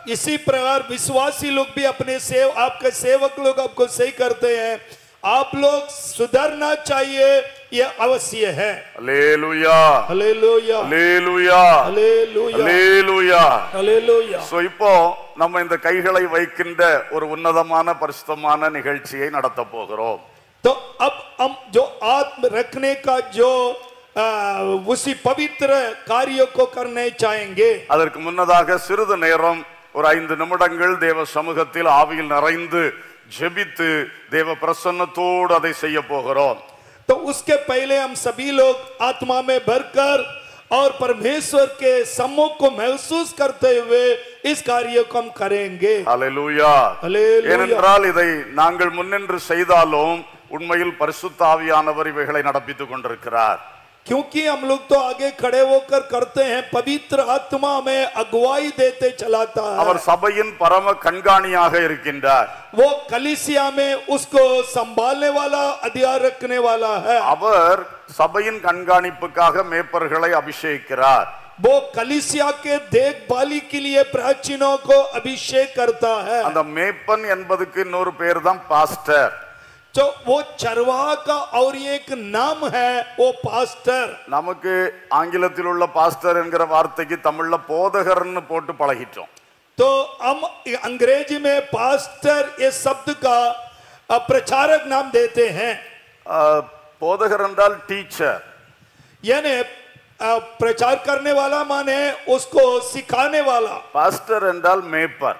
Speaker 2: इसी प्रकार विश्वासी लोग भी अपने सेव आपके सेवक लोग आपको सही करते हैं आप लोग सुधरना चाहिए यह अवश्य है
Speaker 1: அல்லேலூயா
Speaker 2: हालेलुया
Speaker 1: அல்லேலூயா
Speaker 2: हालेलुया
Speaker 1: அல்லேலூயா
Speaker 2: हालेलुया
Speaker 1: சோ இப்போ நம்ம இந்த கைகளை வைக்கின்ற ஒரு உன்னதமான பரிசுத்தமான நிகழ்ச்சியை நடத்த போகிறோம்
Speaker 2: तो अब हम जो आत्म रखने का जो आ, उसी पवित्र कार्य को करने चाहेंगे
Speaker 1: அதற்கு முன்னதாக சிறிது நேரம் ஒரு ஐந்து நிமிடங்கள் தேவ சமூகத்தில் ஆவியில் நிறைந்து ஜெபித்து தேவ பிரசன்னத்தோடு அதை செய்ய போகிறோம்
Speaker 2: तो उसके पहले हम सभी लोग आत्मा में भरकर और परमेश्वर के सम्मुख को महसूस करते हुए इस कार्य को हम करेंगे
Speaker 1: அல்லேலூயா
Speaker 2: हालेलुया
Speaker 1: ஏனென்றால் இதை நாங்கள் முன்னின்று செய்தாலும் உண்மையில் பரிசுத்த ஆவியானவர் இவைகளை நடப்பித்துக் கொண்டிருக்கிறார்
Speaker 2: क्योंकि हम लोग तो आगे खड़े होकर करते हैं पवित्र आत्मा में अगुवाई देते चलाता है
Speaker 1: அவர் சபையின் பரம கண்காணியாக இருக்கின்றார்
Speaker 2: वो कलिसिया में उसको संभालने वाला अधिकार रखने वाला है
Speaker 1: அவர் சபையின் கண்காணிப்புக்காக மேப்பர்களை அபிஷேகிக்கிறார்
Speaker 2: वो कलिसिया के देखभाली के लिए प्राचीनों को अभिषेक करता है
Speaker 1: அந்த மேப்பன் என்பதுக்கு இன்னொரு பேர் தான் பாஸ்டர்
Speaker 2: तो वो चरवाहा का और एक नाम है वो पास्टर
Speaker 1: நமக்கு ஆங்கிலத்தில் உள்ள பாஸ்டர் என்கிற வார்த்தைக்கு தமிழ்ல போதகர்னு போட்டு பழகிட்டோம்
Speaker 2: तो हम अंग्रेजी में पास्टर ये शब्द का अ, प्रचारक नाम देते हैं
Speaker 1: ஆஹ், போதகர் என்றால் டீச்சர்
Speaker 2: यानी अ, प्रचार करने वाला माने उसको सिखाने वाला
Speaker 1: பாஸ்டர் என்றால் மேப்பர்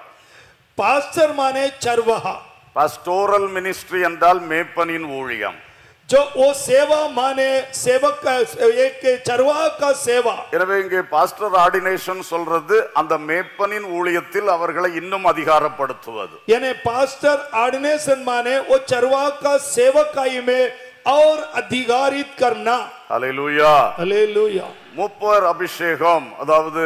Speaker 2: पास्टर माने चरवाहा
Speaker 1: பாஸ்டோரல் மினிஸ்ட்ரி என்றால் மேப்பனின் ஊழியம்
Speaker 2: जो वो सेवा माने सेवक का एक चरवाहा का सेवा
Speaker 1: எனவே இங்கே பாஸ்டர் ஆர்டினேஷன் சொல்றது அந்த மேப்பனின் ஊழியத்தில் அவர்களை இன்னும் அதிகாரப்படுத்துவது
Speaker 2: यानी पास्टर ऑर्डिनेशन माने वो चरवाहा का सेवकाई में और अधिकारित करना
Speaker 1: அல்லேலூயா
Speaker 2: हालेलुया
Speaker 1: மூப்பர் அபிஷேகம் அதாவது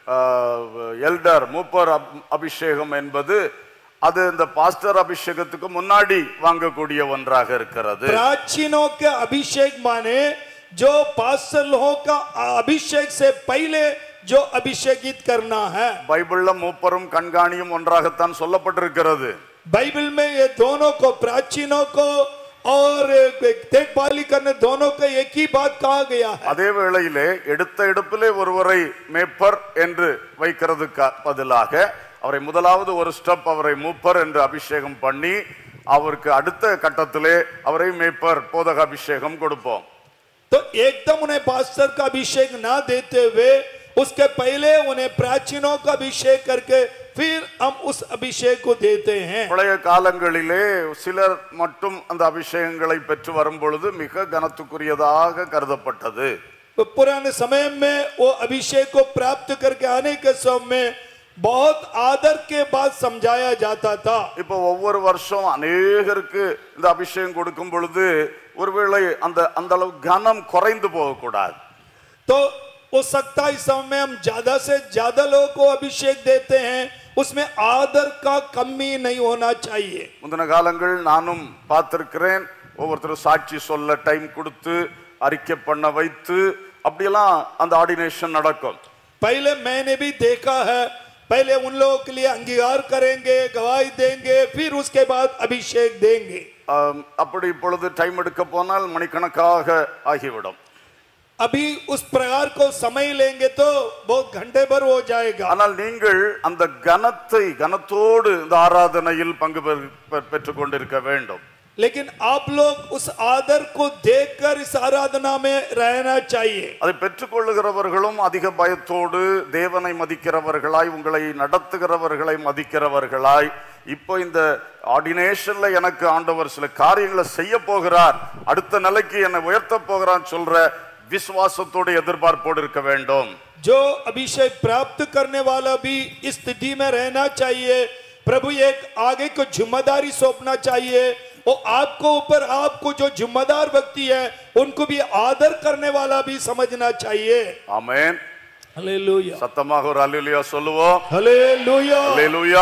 Speaker 1: எல்டர் மூப்பர் அப்- அபிஷேகம் என்பது அது இந்த பாஸ்டர் அபிஷேகத்துக்கு முன்னாடி வாங்கக்கூடிய ஒன்றாக இருக்கிறது
Speaker 2: प्राचीनों के अभिषेक माने जो पास्टर लोगों का अभिषेक से पहले जो अभिषेकित करना है
Speaker 1: பைபிள்ல மூப்பரும் கண்காணியும் ஒன்றாகத்தான் சொல்லப்பட்டிருக்கிறது
Speaker 2: बाइबल में ये दोनों को प्राचीनों को और देखभाली करने दोनों को एक ही बात कहा गया है
Speaker 1: அதே வேளையிலே எடுத்த எடுப்பிலே ஒருவரை மேப்பர் என்று வைக்கிறதுக்கு பதிலாக அவரை முதலாவது ஒரு ஸ்டெப் அவரை மூப்பர் என்று அபிஷேகம் பண்ணி அவருக்கு அடுத்த கட்டத்திலே அவரை மேப்பர் போதக அபிஷேகம் கொடுப்போம்
Speaker 2: तो एकदम उन्हें पास्टर का अभिषेक ना देते हुए उसके पहले उन्हें प्राचीनों का अभिषेक करके फिर हम उस अभिषेक को देते हैं
Speaker 1: பழைய காலங்களிலே சிலர் மட்டும் அந்த அபிஷேகங்களை பெற்று வரும் பொழுது மிக கனத்துக்குரியதாக கருதப்பட்டது
Speaker 2: तो पुराने समय में वो अभिषेक को प्राप्त करके आने के समय में बहुत आदर के बाद समझाया जाता था
Speaker 1: இப்போ ஒவ்வொரு வருஷம் அநேகருக்கு இந்த அபிஷேகம் கொடுக்கும் பொழுது ஒருவேளை அந்த அந்த அளவு கனம் குறைந்து போகக்கூடாது
Speaker 2: तो हो सकता है इस समय में हम ज्यादा से ज्यादा लोगों को अभिषेक देते हैं उसमें आदर का कमी नहीं होना चाहिए
Speaker 1: முந்தின காலங்கள் நானும் பார்த்திருக்கிறேன் ஒவ்வொருத்தரும் சாட்சி சொல்ல டைம் கொடுத்து அறிக்கை பண்ண வைத்து அப்படியெல்லாம் அந்த ஆர்டினேஷன் நடக்கும்
Speaker 2: पहले मैंने भी देखा है पहले उन लोगों के लिए अंगीकार करेंगे गवाही देंगे फिर उसके बाद अभिषेक देंगे
Speaker 1: ஆம், அப்படி இப்பொழுது டைம் எடுக்க போனால் மணிக்கணக்காக ஆகிவிடும்
Speaker 2: अभी उस प्रकार को समय लेंगे तो बहुत घंटे भर हो जाएगा
Speaker 1: ஆனால் நீங்கள் அந்த கனத்தை கனத்தோடு இந்த ஆராதனையில் பங்கு பெறு- பெ- பெற்றுக் கொண்டிருக்க வேண்டும்
Speaker 2: लेकिन आप लोग उस आदर को देखकर इस आराधना में रहना चाहिए
Speaker 1: அதை பெற்றுக்கொள்ளுகிறவர்களும் அதிக பயத்தோடு தேவனை மதிக்கிறவர்களாய் உங்களை நடத்துகிறவர்களை மதிக்கிறவர்களாய் இப்போ இந்த ஆர்டினேஷன்ல எனக்கு ஆண்டவர் சில காரியங்களை செய்ய போகிறார் அடுத்த நிலைக்கு என்னை உயர்த்த போகிறான் சொல்ற விசுவாசத்தோடு எதிர்பார்ப்போடு இருக்க வேண்டும்
Speaker 2: जो अभिषेक प्राप्त करने वाला भी इस स्थिति में रहना चाहिए प्रभु एक आगे को जिम्मेदारी सौंपना चाहिए और आपको ऊपर आपको जो जिम्मेदार व्यक्ति है उनको भी आदर करने वाला भी समझना चाहिए
Speaker 1: ஆமென்
Speaker 2: हालेलुया
Speaker 1: சத்தமாக ஒரு அல்லேலூயா சொல்லுவோம்
Speaker 2: हालेलुया
Speaker 1: அல்லேலூயா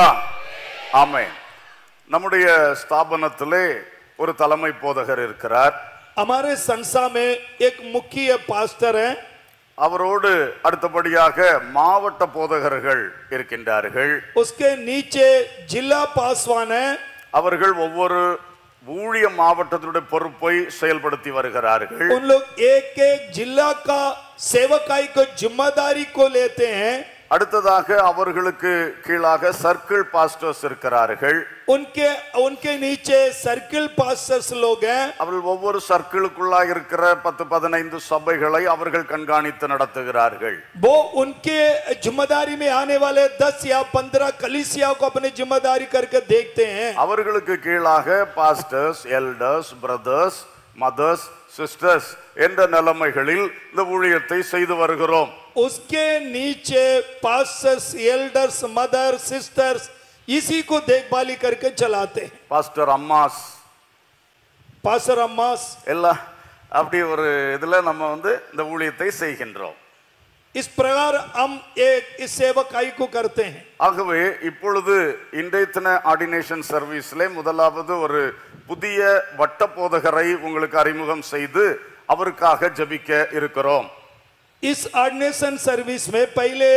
Speaker 1: ஆமென் நம்முடைய ஸ்தாபனத்திலே ஒரு தலைமை போதகர் இருக்கிறார்
Speaker 2: हमारे संस्था में एक मुख्य पास्टर है
Speaker 1: அவரோடு அடுத்தபடியாக மாவட்ட போதகர்கள் இருக்கின்றார்கள்
Speaker 2: उसके नीचे जिला पासवान है
Speaker 1: அவர்கள் ஒவ்வொரு ஊழிய மாவட்டத்தினுடைய பொறுப்பை செயல்படுத்தி வருகிறார்கள்
Speaker 2: उन लोग एक एक जिला का सेवकाई को जिम्मेदारी को लेते हैं
Speaker 1: அடுத்ததாக அவர்களுக்கு கீழாக சர்க்கிள் பாஸ்டர்ஸ் இருக்கிறார்கள்
Speaker 2: उनके उनके नीचे सर्किल पास्टर्स लोग हैं
Speaker 1: அவர்கள் ஒவ்வொரு சர்க்கிளுக்குள்ளாக இருக்கிற பத்து பதினைந்து சபைகளை அவர்கள் கண்காணித்து நடத்துகிறார்கள்
Speaker 2: वो उनके जिम्मेदारी में आने वाले दस या पंद्रह कलिसिया को अपनी जिम्मेदारी करके देखते हैं
Speaker 1: அவர்களுக்கு கீழாக pastors elders brothers mothers sisters என்ற நிலைமைகளில் இந்த ஊழியத்தை செய்து வருகிறோம்
Speaker 2: उसके नीचे पास्टर्स एल्डर्स मदर सिस्टर्स इसी को देखभाली करके चलाते हैं
Speaker 1: பாஸ்டர் அம்மாஸ்
Speaker 2: पास्टर अम्मास
Speaker 1: எல்லாம் அப்படி ஒரு இதுல நம்ம வந்து இந்த ஊழியத்தை செய்கின்றோம்
Speaker 2: इस प्रकार हम एक इस सेवकाई को करते हैं
Speaker 1: ஆகவே இப்பொழுது இன்றைய தின ஆர்டினேஷன் சர்வீஸ்ல முதலாவது ஒரு புதிய வட்ட போதகரை உங்களுக்கு அறிமுகம் செய்து அவருக்காக ஜெபிக்க இருக்கிறோம்
Speaker 2: इस ऑर्डिनेशन सर्विस में पहले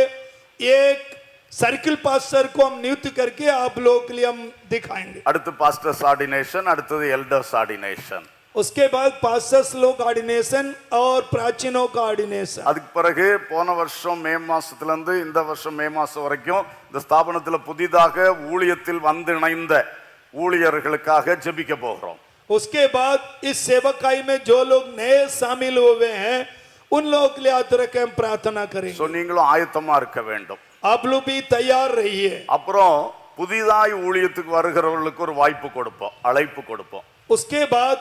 Speaker 2: एक सर्किल पास्टर को हम नियुक्त करके आप लोगों के लिए हम दिखाएंगे
Speaker 1: அடுத்து பாஸ்டர்ஸ் ஆர்டினேஷன் அடுத்தது எல்டர்ஸ் ஆர்டினேஷன்
Speaker 2: उसके बाद पास्टर्स लोग ऑर्डिनेशन और प्राचीनों का ऑर्डिनेशन
Speaker 1: அதுக்கு பிறகு போன வருஷம் மே மாசத்துல இருந்து இந்த வருஷம் மே மாசம் வரைக்கும் இந்த ஸ்தாபனத்துல புதிதாக ஊழியத்தில் வந்து இணைந்த ஊழியர்களுக்காக ஜெபிக்க போகிறோம்
Speaker 2: उसके बाद इस सेवकाई में जो लोग नए शामिल हुए हैं उन लोगों के लिए आतर के हम प्रार्थना करेंगे
Speaker 1: சோ நீங்களும் ஆயத்தமா இருக்க வேண்டும்
Speaker 2: आप लोग भी तैयार रहिए
Speaker 1: அப்புறம் புதிதாய் ஊழியத்துக்கு வருகிறவர்களுக்கு ஒரு வாய்ப்பு கொடுப்போம் அழைப்பு கொடுப்போம்
Speaker 2: उसके बाद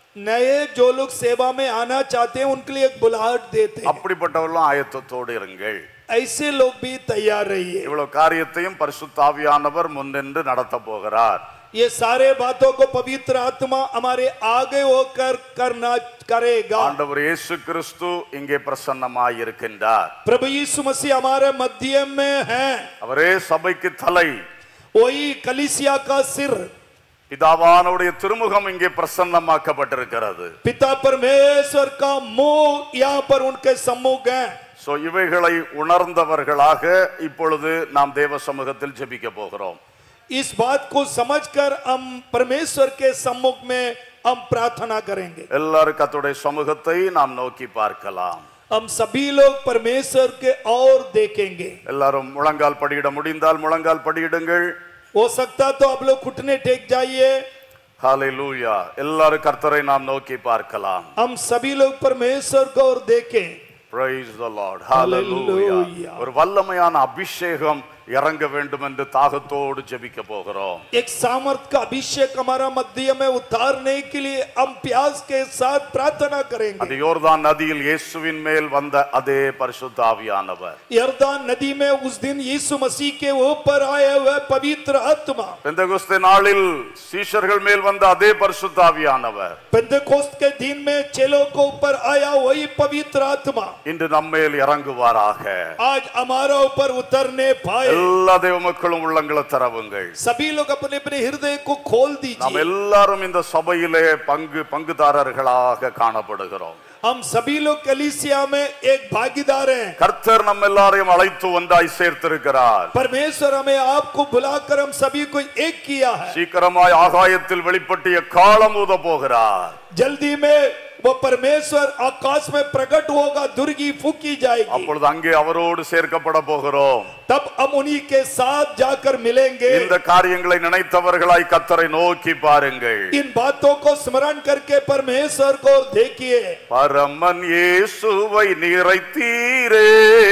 Speaker 2: नए जो लोग सेवा में आना चाहते हैं उनके लिए एक बुलाहट देते हैं
Speaker 1: அப்படிப்பட்டவர்களும் ஆயத்தத்தோடு இருங்கள்
Speaker 2: ऐसे लोग भी तैयार रहिए
Speaker 1: இவ்வளவு காரியத்தையும் பரிசுத்தாவியானவர் முன்னின்று நடத்த போகிறார்
Speaker 2: ये सारे बातों को पवित्र आत्मा हमारे आगे होकर करना करेगा
Speaker 1: ஆண்டவர் இயேசு கிறிஸ்து இங்கே பிரசன்னமாய் இருக்கின்றார்
Speaker 2: प्रभु यीशु मसीह हमारे मध्य में है
Speaker 1: அவரே சபைக்கு தலை
Speaker 2: वही कलिसिया का सिर
Speaker 1: பிதாவானுடைய திருமுகம் இங்கே பிரசன்னமாக்கப்பட்டிருக்கிறது
Speaker 2: पिता परमेश्वर का मुंह यहाँ पर उनके सम्मुख है
Speaker 1: சோ இவைகளை உணர்ந்தவர்களாக இப்பொழுது நாம் தேவ சமூகத்தில் ஜெபிக்க போகிறோம்
Speaker 2: इस बात को समझकर हम परमेश्वर के सम्मुख में हम प्रार्थना करेंगे
Speaker 1: எல்லாரும் கர்த்தருடைய சமூகத்தை நாம் நோக்கி பார்க்கலாம்
Speaker 2: हम सभी लोग परमेश्वर के और देखेंगे
Speaker 1: எல்லாரும் முழங்கால் படியிட முடிந்தால் முழங்கால் படியிடுங்கள்
Speaker 2: हो सकता तो आप लोग घुटने टेक जाइए
Speaker 1: ஹalleluya எல்லாரும் கர்த்தரை நாம் நோக்கி பார்க்கலாம்
Speaker 2: हम सभी लोग परमेश्वर को और देखें
Speaker 1: Praise the Lord. Hallelujah.
Speaker 2: Hallelujah.
Speaker 1: ஒரு வல்லமையான அபிஷேகம் இறங்க வேண்டும் என்று தாகத்தோடு ஜெபிக்க போகிறோம்
Speaker 2: एक सामर्थ का अभिषेक हमारा मध्य में उतारने के लिए हम प्यास के साथ प्रार्थना करेंगे
Speaker 1: அது யோர்தான் நதியில் இயேசுவின் மேல் வந்த அதே பரிசுத்த ஆவியானவர்
Speaker 2: यर्दान नदी में उस दिन यीशु मसीह के ऊपर आए हुए पवित्र आत्मा
Speaker 1: பெந்தகுஸ்தே நாளில் சீஷர்கள் மேல் வந்த அதே பரிசுத்த ஆவியானவர்
Speaker 2: पेंदकोस्त के दिन में चेलों को ऊपर आया वही पवित्र आत्मा
Speaker 1: இன்று நம்மேல் இறங்குவாராக
Speaker 2: आज हमारा ऊपर उतरने पाए
Speaker 1: எல்லா தேவ மக்களும் உள்ளங்களை தரவுங்கள்
Speaker 2: सभी लोग अपने अपने हृदय को खोल
Speaker 1: நாம்
Speaker 2: दीजिए
Speaker 1: எல்லாரும் இந்த சபையிலே பங்கு பங்குதாரர்களாக காணப்படுகிறோம்
Speaker 2: हम सभी लोग कलीसिया में एक भागीदार हैं
Speaker 1: கர்த்தர் நம்ம எல்லாரையும் அழைத்து ஒன்றாய் சேர்த்திருக்கிறார்
Speaker 2: परमेश्वर हमें आपको बुलाकर हम सभी को एक किया है
Speaker 1: சீக்கிரமாய் ஆகாயத்தில் வெளிப்பட்டிய காலம் ஊத போகிறார்
Speaker 2: जल्दी में वो परमेश्वर आकाश में प्रकट होगा दुर्गी फूकी जाएगी
Speaker 1: அப்பொழுது அங்கே அவரோடு சேர்க்கப்பட போகிறோம்
Speaker 2: तब हम उन्हीं के साथ जाकर मिलेंगे
Speaker 1: இந்த காரியங்களை நினைத்தவர்களாய் கர்த்தரை நோக்கி பாருங்கள்
Speaker 2: इन बातों को स्मरण करके परमेश्वर को देखिए
Speaker 1: பரமன் இயேசுவை நிறைத்தீரே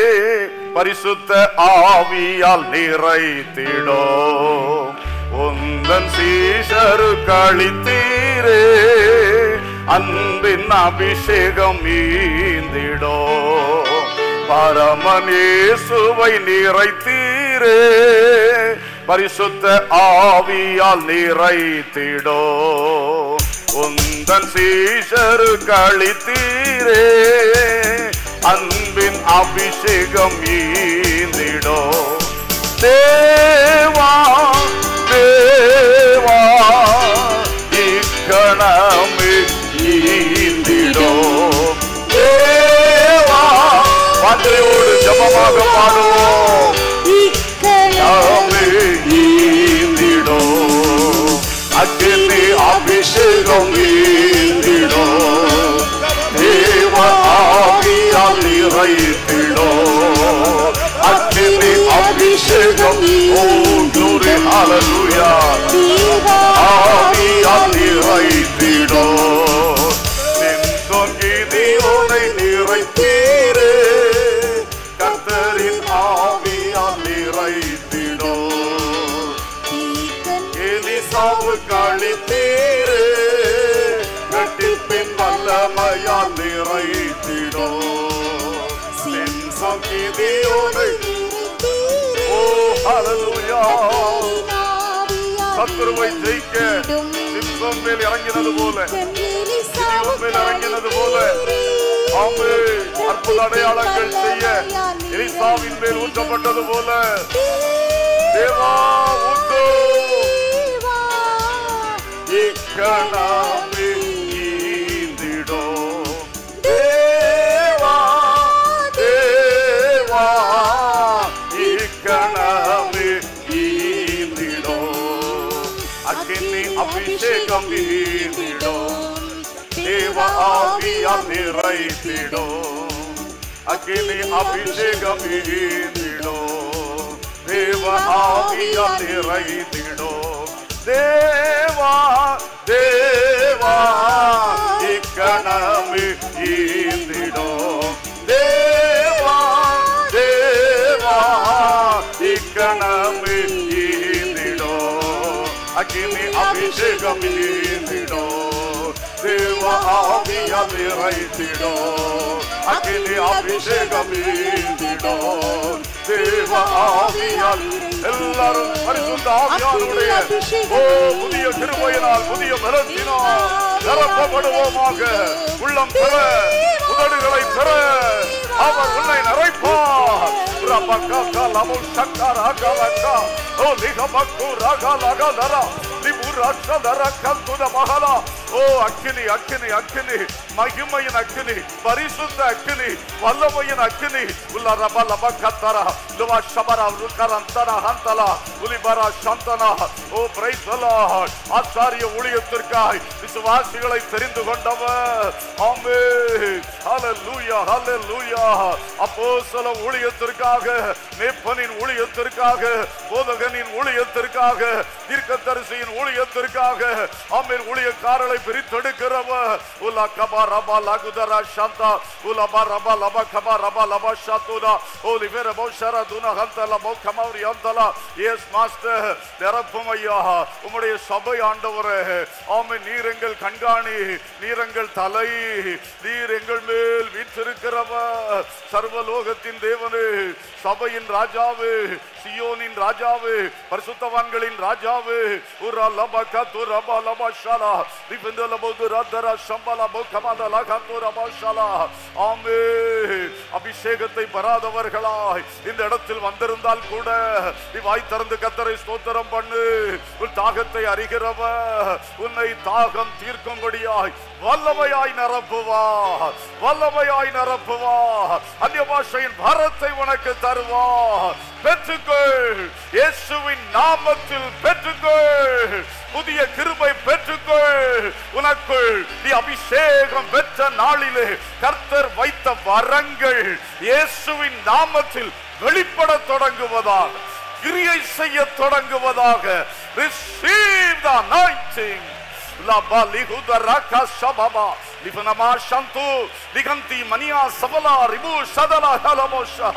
Speaker 1: பரிசுத்த ஆவியால் நிறைத்திடோ உந்தன் சீஷரு கழித்தீரே அன்பின் அபிஷேகம் ஈந்திடோ பரமன் இயேசுவை நிறைத்தீரே பரிசுத்த ஆவியால் நிறைத்திடோ உந்தன் சீஷரு கழித்தீரே அன்பின் அபிஷேகம் ஈந்திடோ தேவா தேவா இக்கணமே ஈந்திடோ தேவா சத்தமாக பாடுவோம் யாவே ஈந்திடோ அக்கினி அபிஷேகம் ஈந்திடோ தேவ ஆவியால் நிறைத்திடோ அக்கினி அபிஷேகம் ஓ glory hallelujah ஆவியால் நிறைத்திடோ நின் சங்கீதியோனை நிறைத்தீரே கர்த்தரின் ஆவியால் நிறைத்திடோ எலிசாவு கழித்தீரே கட்டிப்பின் வல்லமையால் நிறைத்திடோ நின் சங்கீதியோனை ஓ ஹalleluya சத்துருவை ஜெயிக்க சிம்சோன் மேல் இறங்கினது போல கிதியோன் மேல் இறங்கினது போல ஆமே அற்புத அடையாளங்கள் செய்ய எலிசாவின் மேல் ஊற்றப்பட்டது போல தேவா ஊற்று இக்கணமே ஈந்திடோ தேவா தேவா இக்கணமே ஈந்திடோ அக்கினி அபிஷேகம் ஈந்திடோ தேவ ஆவியால் நிறைத்திடோ அக்கினி அபிஷேகம் ஈந்திடோ தேவ ஆவியால் நிறைத்திடோ தேவா தேவா இக்கணமே ஈந்திடோ தேவா தேவா இக்கணமே ஈந்திடோ அக்கினி அபிஷேகம் ஈந்திடோ தேவ ஆவியால் நிறைத்திடோ அக்கினி அபிஷேகம் ஈந்திடோ தேவ ஆவியால் எல்லாரும் பரிசுத்த ஆவியாருடைய ஓ புதிய கிருபையினால் புதிய பலத்தினால் நிரப்பப்படுவோமாக உள்ளம் பெற உதடுகளை பெற அவர் உன்னை நிறைப்பார் ரபக்கா லமு சக்கர கலக்கா ஓ லிகமக்கு ரக லக தர லிபுரஷ தர கந்துத மகளா ஓ அக்கினி அக்கினி அக்கினி மகிமையின் அக்கினி பரிசுத்த அக்கினி வல்லமையின் அக்கினி உள்ள ரப லப கத்தர லுவ ಶಬರ ರುಕರಂತನ ಹಂತಲ ಉಲಿಬರ ಶಂತನ ஓ பிரைஸ் ஆச்சாரிய ஊழியத்திற்காய் விசுவாசிகளை தெரிந்து கொண்டவர் ஆமே ஹalleluya ஹalleluya அப்போஸ்தல ஊழியத்திற்காக மேப்பனின் ஊழியத்திற்காக போதகனின் ஊழியத்திற்காக தீர்க்கதரிசியின் ஊழியத்திற்காக ஆமென் ஊழியக்காரரை பிரித்தெடுக்கிறவர் உலா கபா ரபா லகுதரா சந்தா உலபா ரபா லபா கபா ரபா லபா ஷாத்துனா ஓலி வேற மோஷரா துனா ஹந்தல மோ கமௌரி ஹந்தல எஸ் மாஸ்டர் நிரப்பும் ஐயா உம்முடைய சபை ஆண்டவரே ஆமை நீர் எங்கள் கண்காணி நீர் எங்கள் தலை நீர் எங்கள் மேல் வீற்றிருக்கிறவர் சர்வலோகத்தின் தேவனே சபையின் ராஜாவே சியோனின் ராஜாவே பரிசுத்தவான்களின் ராஜாவே உரா லபா கத்து ரபா லபா ஷாலா ரிபந்த லபோது ரத்தரா ஷம்பலா போ கமாத லகத்து ரபா ஷாலா ஆமே அபிஷேகத்தை பெறாதவர்களாய் இந்த இடத்தில் வந்திருந்தால் கூட நீ வாய் திறந்து கத்தரை ஸ்தோத்திரம் பண்ணு உன் தாகத்தை அறிகிறவ உன்னை தாகம் தீர்க்கும்படியாய் வல்லமையாய் நிரப்புவா வல்லமையாய் நிரப்புவா அந்நிய பாஷையின் பாரத்தை உனக்கு தருவா பெற்றுக்கொள் இயேசுவின் நாமத்தில் பெற்றுக்கொள் புதிய கிருபை பெற்றுக்கொள் உனக்குள் நீ அபிஷேகம் பெற்ற நாளிலே கர்த்தர் வைத்த வரங்கள் இயேசுவின் நாமத்தில் வெளிப்பட தொடங்குவதாக கிரியை செய்ய தொடங்குவதாக receive the anointing லபா லிகுத ரக சபபா லிபனமா சந்து லிகந்தி மணியா சபலா ரிபு சதலா ஹலமோஷா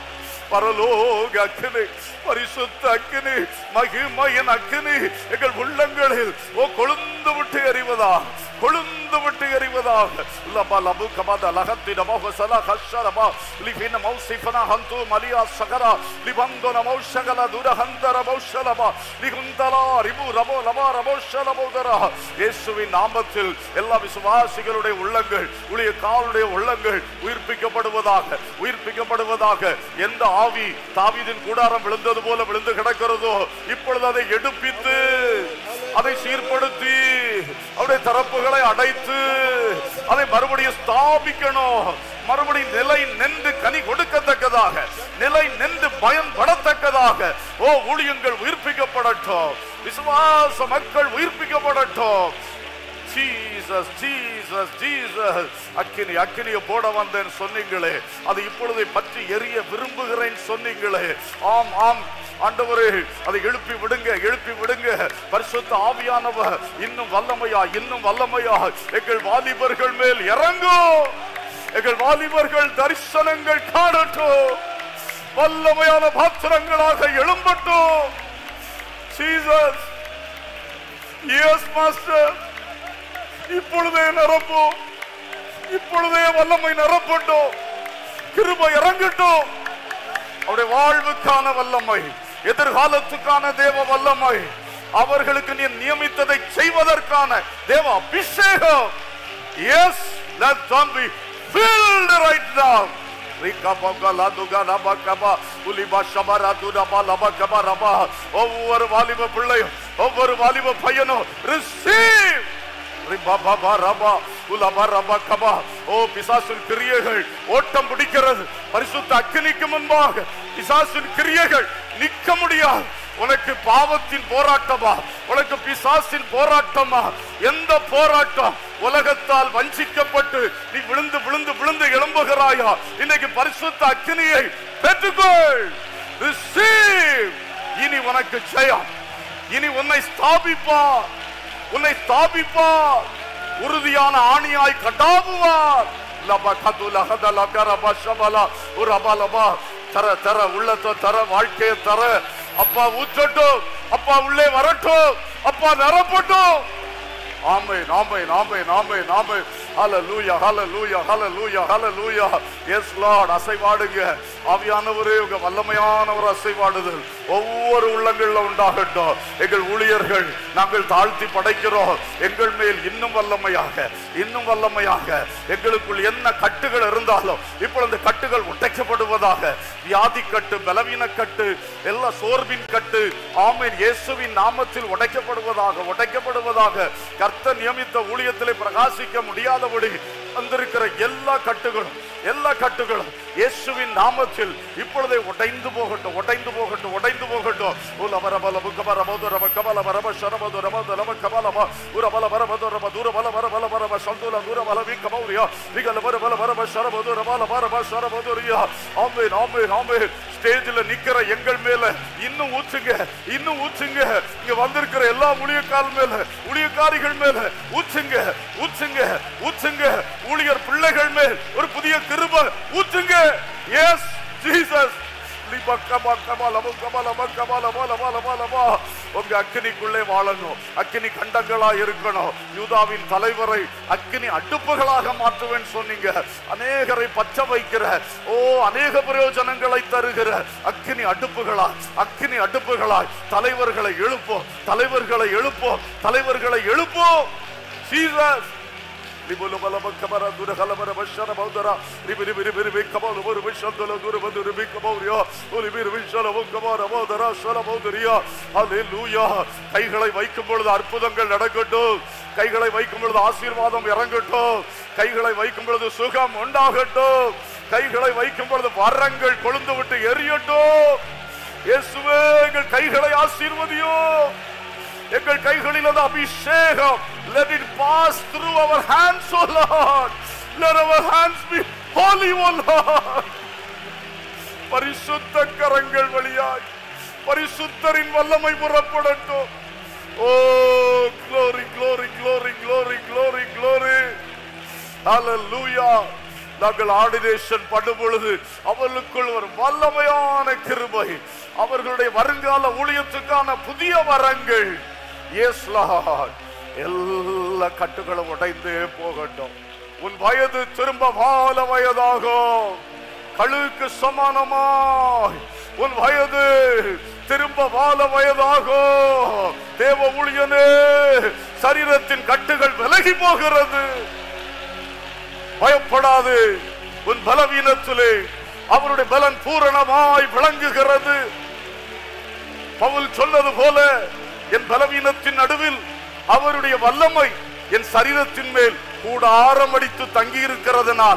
Speaker 1: பரலோக அக்கினி பரிசுத்த அக்கினி மகிமையின் அக்கினி எங்கள் உள்ளங்களில் ஓ கொழுந்து விட்டு எறிவதா கொழுந்து விட்டு எறிவதாக லபா லபு கபத லகத்தி நமோக சல ஹஷரபா லிபின மௌசிஃபன ஹந்து மலியா சகரா லிபந்தன மௌஷகல துரஹந்தர மௌஷலபா லிகுந்தலா ரிபு ரபோ லபா ரபோஷலபோதரா இயேசுவின் நாமத்தில் எல்லா விசுவாசிகளுடைய உள்ளங்கள் உடைய காலுடைய உள்ளங்கள் உயிர்ப்பிக்கப்படுவதாக உயிர்ப்பிக்கப்படுவதாக எந்த ஆவி தாவீதின் கூடாரம் விழுந்தது போல விழுந்து கிடக்கிறதோ இப்பொழுது அதை எடுப்பித்து அதை சீர்படுத்தி அவருடைய தரப்புகளை அடைத்து அதை மறுபடியும் ஸ்தாபிக்கணும் மறுபடியும் நிலை நின்று கனி கொடுக்கத்தக்கதாக நிலை நின்று பயன்படத்தக்கதாக ஓ ஊழியங்கள் உயிர்ப்பிக்கப்படட்டும் விசுவாச மக்கள் உயிர்ப்பிக்கப்படட்டும் ஜீசஸ் ஜீசஸ் ஜீசஸ் அக்கினி அக்கினியை போட வந்தேன் சொன்னீங்களே அது இப்பொழுது பற்றி எரிய விரும்புகிறேன் சொன்னீங்களே ஆம் ஆம் ஆண்டவரே அதை எழுப்பி விடுங்க எழுப்பி விடுங்க பரிசுத்த ஆவியானவர் இன்னும் வல்லமையா இன்னும் வல்லமையா எங்கள் வாலிபர்கள் மேல் இறங்கும் எங்கள் வாலிபர்கள் தரிசனங்கள் காணட்டும் வல்லமையான பாத்திரங்களாக எழும்பட்டும் ஜீசஸ் எஸ் மாஸ்டர் இப்பொழுதே நிரப்பும் இப்பொழுதே வல்லமை நிரப்பட்டும் கிருபை இறங்கட்டும் அவருடைய வாழ்வுக்கான வல்லமை எதிர்காலத்துக்கான தேவ வல்லமை அவர்களுக்கு நீ நியமித்ததை செய்வதற்கான தேவ அபிஷேகம் yes let them be filled right now ஒவ்வொரு வாலிப பிள்ளையும் ஒவ்வொரு வாலிப பையனும் ரிசீவ் ரிபபப ரபா உலப ரப கபா. ஓ பிசாசின் கிரியைகள் ஓட்டம் பிடிக்கிறது பரிசுத்த அக்கினிக்கு முன்பாக பிசாசின் கிரியைகள் நிற்க முடியாது உனக்கு பாவத்தின் போராட்டமா உனக்கு பிசாசின் போராட்டமா எந்த போராட்டம் உலகத்தால் வஞ்சிக்கப்பட்டு நீ விழுந்து விழுந்து விழுந்து எழும்புகிறாயா இன்னைக்கு பரிசுத்த அக்கினியை பெற்றுக்கொள் Receive. இனி உனக்கு ஜெயம் இனி உன்னை ஸ்தாபிப்பார் உன்னை ஸ்தாபிப்பார் உறுதியான ஆணியாய் கட்டாவுவார் லப கது லகத லக ரப ஷபல ஒரு அபலபா தர தர உள்ளத்தை தர வாழ்க்கையை தர அப்பா ஊற்றட்டும் அப்பா உள்ளே வரட்டும் அப்பா நிரப்பட்டும் ஆமை நாமை நாமை நாமை நாமை ஹalleluya ஹalleluya ஹalleluya ஹalleluya எஸ் லார்ட் அசைவாடுங்க ஆவியானவரே உங்க வல்லமையானவர் அசைவாடுதல் ஒவ்வொரு உள்ளங்கள்ல உண்டாகட்டும் எங்கள் ஊழியர்கள் நாங்கள் தாழ்த்தி படைக்கிறோம் எங்கள் மேல் இன்னும் வல்லமையாக இன்னும் வல்லமையாக எங்களுக்குள் என்ன கட்டுகள் இருந்தாலும் இப்பொழுது கட்டுகள் உடைக்கப்படுவதாக வியாதி கட்டு பலவீன கட்டு எல்லா சோர்வின் கட்டு ஆமீன் இயேசுவின் நாமத்தில் உடைக்கப்படுவதாக உடைக்கப்படுவதாக கர்த்தர் நியமித்த ஊழியத்திலே பிரகாசிக்க முடியாதபடி வந்திருக்கிற எல்லா கட்டுகளும் எல்லா கட்டுகளும் இயேசுவின் நாமத்தில் இப்பொழுதே உடைந்து போகட்டும் உடைந்து போகட்டும் உடைந்து போகட்டும் உல வர பல புக்க வர போது ரம கபல வரம ஷரமது ரமது ரம கபலமா உர பல வர மது ரம தூர பல வர பல வரம சந்துல தூர பல வி கபௌரியா விகல வர பல வரம ஷரமது ரமல வரம ஷரமது ரியா ஆமென் ஆமென் ஆமென் ஸ்டேஜ்ல நிக்கிற எங்கள் மேல இன்னும் ஊற்றுங்க இன்னும் ஊற்றுங்க இங்க வந்திருக்கிற எல்லா ஊழியக்கால் மேல ஊழியக்காரிகள் மேல ஊற்றுங்க ஊற்றுங்க ஊற்றுங்க ஊழியர் பிள்ளைகள் மேல் ஒரு புதிய கிருப ஊற்றுங்க எஸ் ஜீசஸ் உங்க அக்கினிக்குள்ளே வாழணும் அக்கினி கண்டங்களா இருக்கணும் யூதாவின் தலைவரை அக்கினி அடுப்புகளாக மாற்றுவேன் சொன்னீங்க அநேகரை பச்ச வைக்கிற ஓ அநேக பிரயோஜனங்களை தருகிற அக்கினி அடுப்புகளா அக்கினி அடுப்புகளாய் தலைவர்களை எழுப்போம் தலைவர்களை எழுப்போம் தலைவர்களை எழுப்போம் ஜீசஸ் ಲಿಬುಲು ಬಲಮ ಕಬರ ದುರ ಹಲಮರ ಬಶರ ಬೌದರ ರಿಬಿ ರಿಬಿ ರಿಬಿ ರಿಬಿ ಕಬಲು ಬರು ವಿಶಂದಲ ದುರ ಬಂದು ರಿಬಿ ಕಬೌರಿಯ ಉಲಿ ಬಿರು ವಿಶಲ ಕಬರ ಬೌದರ ಶಲ ಬೌದರಿಯ ஹalleluya கைகளை வைக்கும் பொழுது அற்புதங்கள் நடக்கட்டும் கைகளை வைக்கும் பொழுது ஆசீர்வாதம் இறங்கட்டும் கைகளை வைக்கும் பொழுது சுகம் உண்டாகட்டும் கைகளை வைக்கும் பொழுது வரங்கள் கொழுந்து விட்டு எரியட்டும் இயேசுவே எங்கள் கைகளை ஆசீர்வதியோ எங்கள் கைகளில் அந்த அபிஷேகம் let it pass through our hands oh lord let our hands be holy oh lord பரிசுத்த கரங்கள் வழியாய் பரிசுத்தரின் வல்லமை புறப்படட்டும் ஓ glory glory glory glory glory glory ஹalleluya நாங்கள் ஆடினேஷன் பண்ணும் பொழுது அவர்களுக்குள் ஒரு வல்லமையான கிருபை அவர்களுடைய வருங்கால ஊழியத்துக்கான புதிய வரங்கள் எஸ் லார்ட் எல்லா கட்டுகளும் உடைந்தே போகட்டும் உன் வயது திரும்ப வாழ வயதாகும் கழுவுக்கு சமானமாய் உன் வயது திரும்ப வாழ வயதாகும் தேவ ஊழியனே சரீரத்தின் கட்டுகள் விலகி போகிறது பயப்படாது உன் பலவீனத்திலே அவருடைய பலன் பூரணமாய் விளங்குகிறது பவுல் சொன்னது போல என் பலவீனத்தின் நடுவில் அவருடைய வல்லமை என் சரீரத்தின் மேல் கூடாரம் அடித்து தங்கி இருக்கிறதுனால்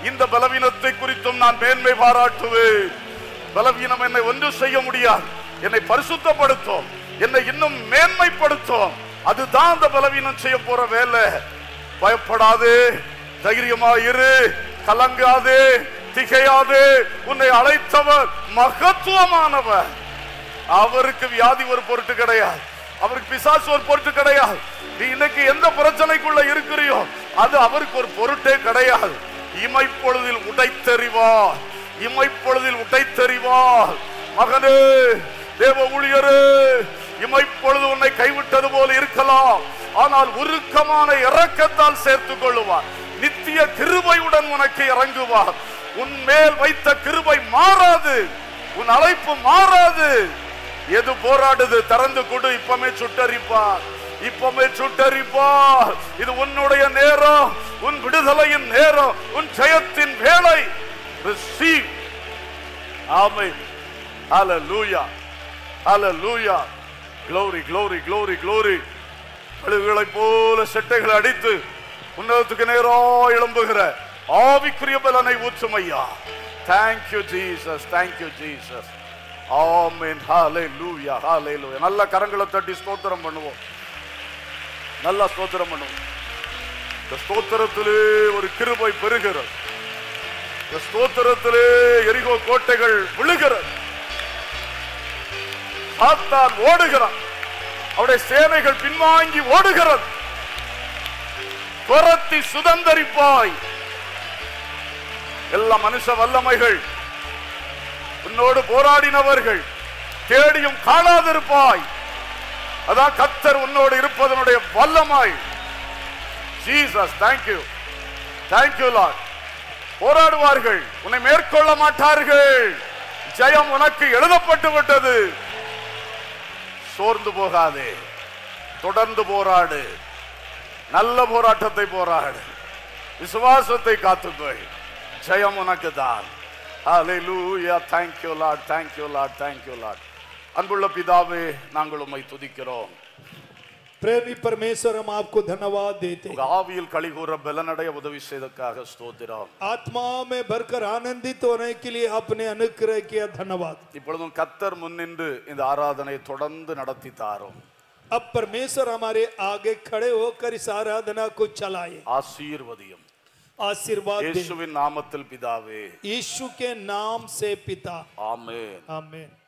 Speaker 1: இந்த பலவீனத்தை குறித்தும் நான் மேன்மை பாராட்டுவேன் பலவீனம் என்னை ஒன்று செய்ய முடியாது என்னை பரிசுத்தப்படுத்தும் என்னை இன்னும் மேன்மைப்படுத்தும் அதுதான் அந்த பலவீனம் செய்ய போற வேலை பயப்படாதே தைரியமாயிரு கலங்காதே திகையாதே உன்னை அழைத்தவர் மகத்துவமானவர் அவருக்கு வியாதி ஒரு பொருட்டு கிடையாது அவருக்கு பிசாசு ஒரு பொருட்டு கிடையாது நீ இன்னைக்கு எந்த பிரச்சனைக்குள்ள இருக்கிறியோ அது அவருக்கு ஒரு பொருட்டே கிடையாது இமைப்பொழுதில் உடைத்தெறிவார் இமைப்பொழுதில் உடைத்தெறிவார் மகனே தேவ ஊழியரே இமைப்பொழுது உன்னை கைவிட்டது போல இருக்கலாம் ஆனால் உருக்கமான இரக்கத்தால் சேர்த்துக் கொள்ளுவார் நித்திய கிருபையுடன் உனக்கு இறங்குவார் உன் மேல் வைத்த கிருபை மாறாது உன் அழைப்பு மாறாது எது போராடுது திறந்து கொடு இப்பமே சுட்டரிப்பார் இப்பமே சுட்டரிப்பார் இது உன்னுடைய நேரம் உன் விடுதலையின் நேரம் உன் ஜெயத்தின் வேலை receive ஆமென் ஹalleluya ஹalleluya glory glory glory glory கழுகுகளை போல செட்டைகளை அடித்து உன்னதத்துக்கு நேரா எழும்புகிற ஆவிக்குரிய பலனை ஊற்றும் ஐயா தேங்க்யூ ஜீசஸ் தேங்க்யூ ஜீசஸ் ஆமென் ஹalleluya ஹalleluya நல்ல கரங்களை தட்டி ஸ்தோத்திரம் பண்ணுவோம் நல்லா ஸ்தோத்திரம் பண்ணுவோம் இந்த ஸ்தோத்திரத்திலே ஒரு கிருபை பெறுகிறது இந்த ஸ்தோத்திரத்திலே எரிகோ கோட்டைகள் விழுகிறது சாத்தான் ஓடுகிறான் அவருடைய சேனைகள் பின்வாங்கி ஓடுகிறது துரத்தி சுதந்தரிப்பாய் எல்லா மனுஷ வல்லமைகள் உன்னோடு போராடினவர்கள் தேடியும் காணாதிருப்பாய் அதான் கத்தர் உன்னோடு இருப்பதனுடைய வல்லமாய் ஜீசஸ் தேங்க்யூ தேங்க்யூ லார்ட் போராடுவார்கள் உன்னை மேற்கொள்ள மாட்டார்கள் ஜெயம் உனக்கு எழுதப்பட்டு விட்டது சோர்ந்து போகாதே தொடர்ந்து போராடு நல்ல போராட்டத்தை போராடு விசுவாசத்தை காத்துக்கொள் ஜெயம் உனக்கு தான் ஹalleluya thank you lord thank you lord thank you lord அன்புள்ள பிதாவே நாங்கள் உம்மை துதிக்கிறோம்
Speaker 2: प्रेमी परमेश्वर हम आपको धन्यवाद देते हैं
Speaker 1: உங்க ஆவியில் கலிகூற பலனடைய உதவி செய்ததற்காக ஸ்தோத்திரம்
Speaker 2: आत्मा में भरकर आनंदित होने के लिए आपने अनुग्रह किया धन्यवाद
Speaker 1: இப்பொழுதும் கத்தர் முன்னின்று இந்த ஆராதனை தொடர்ந்து நடத்தி தாரும்
Speaker 2: अब परमेश्वर हमारे आगे खड़े होकर इस आराधना को चलाए
Speaker 1: ஆசீர்வதியும்
Speaker 2: आशीर्वाद दें
Speaker 1: இயேசுவின் நாமத்தில் பிதாவே
Speaker 2: यीशु के नाम से पिता
Speaker 1: ஆமென்
Speaker 2: आमीन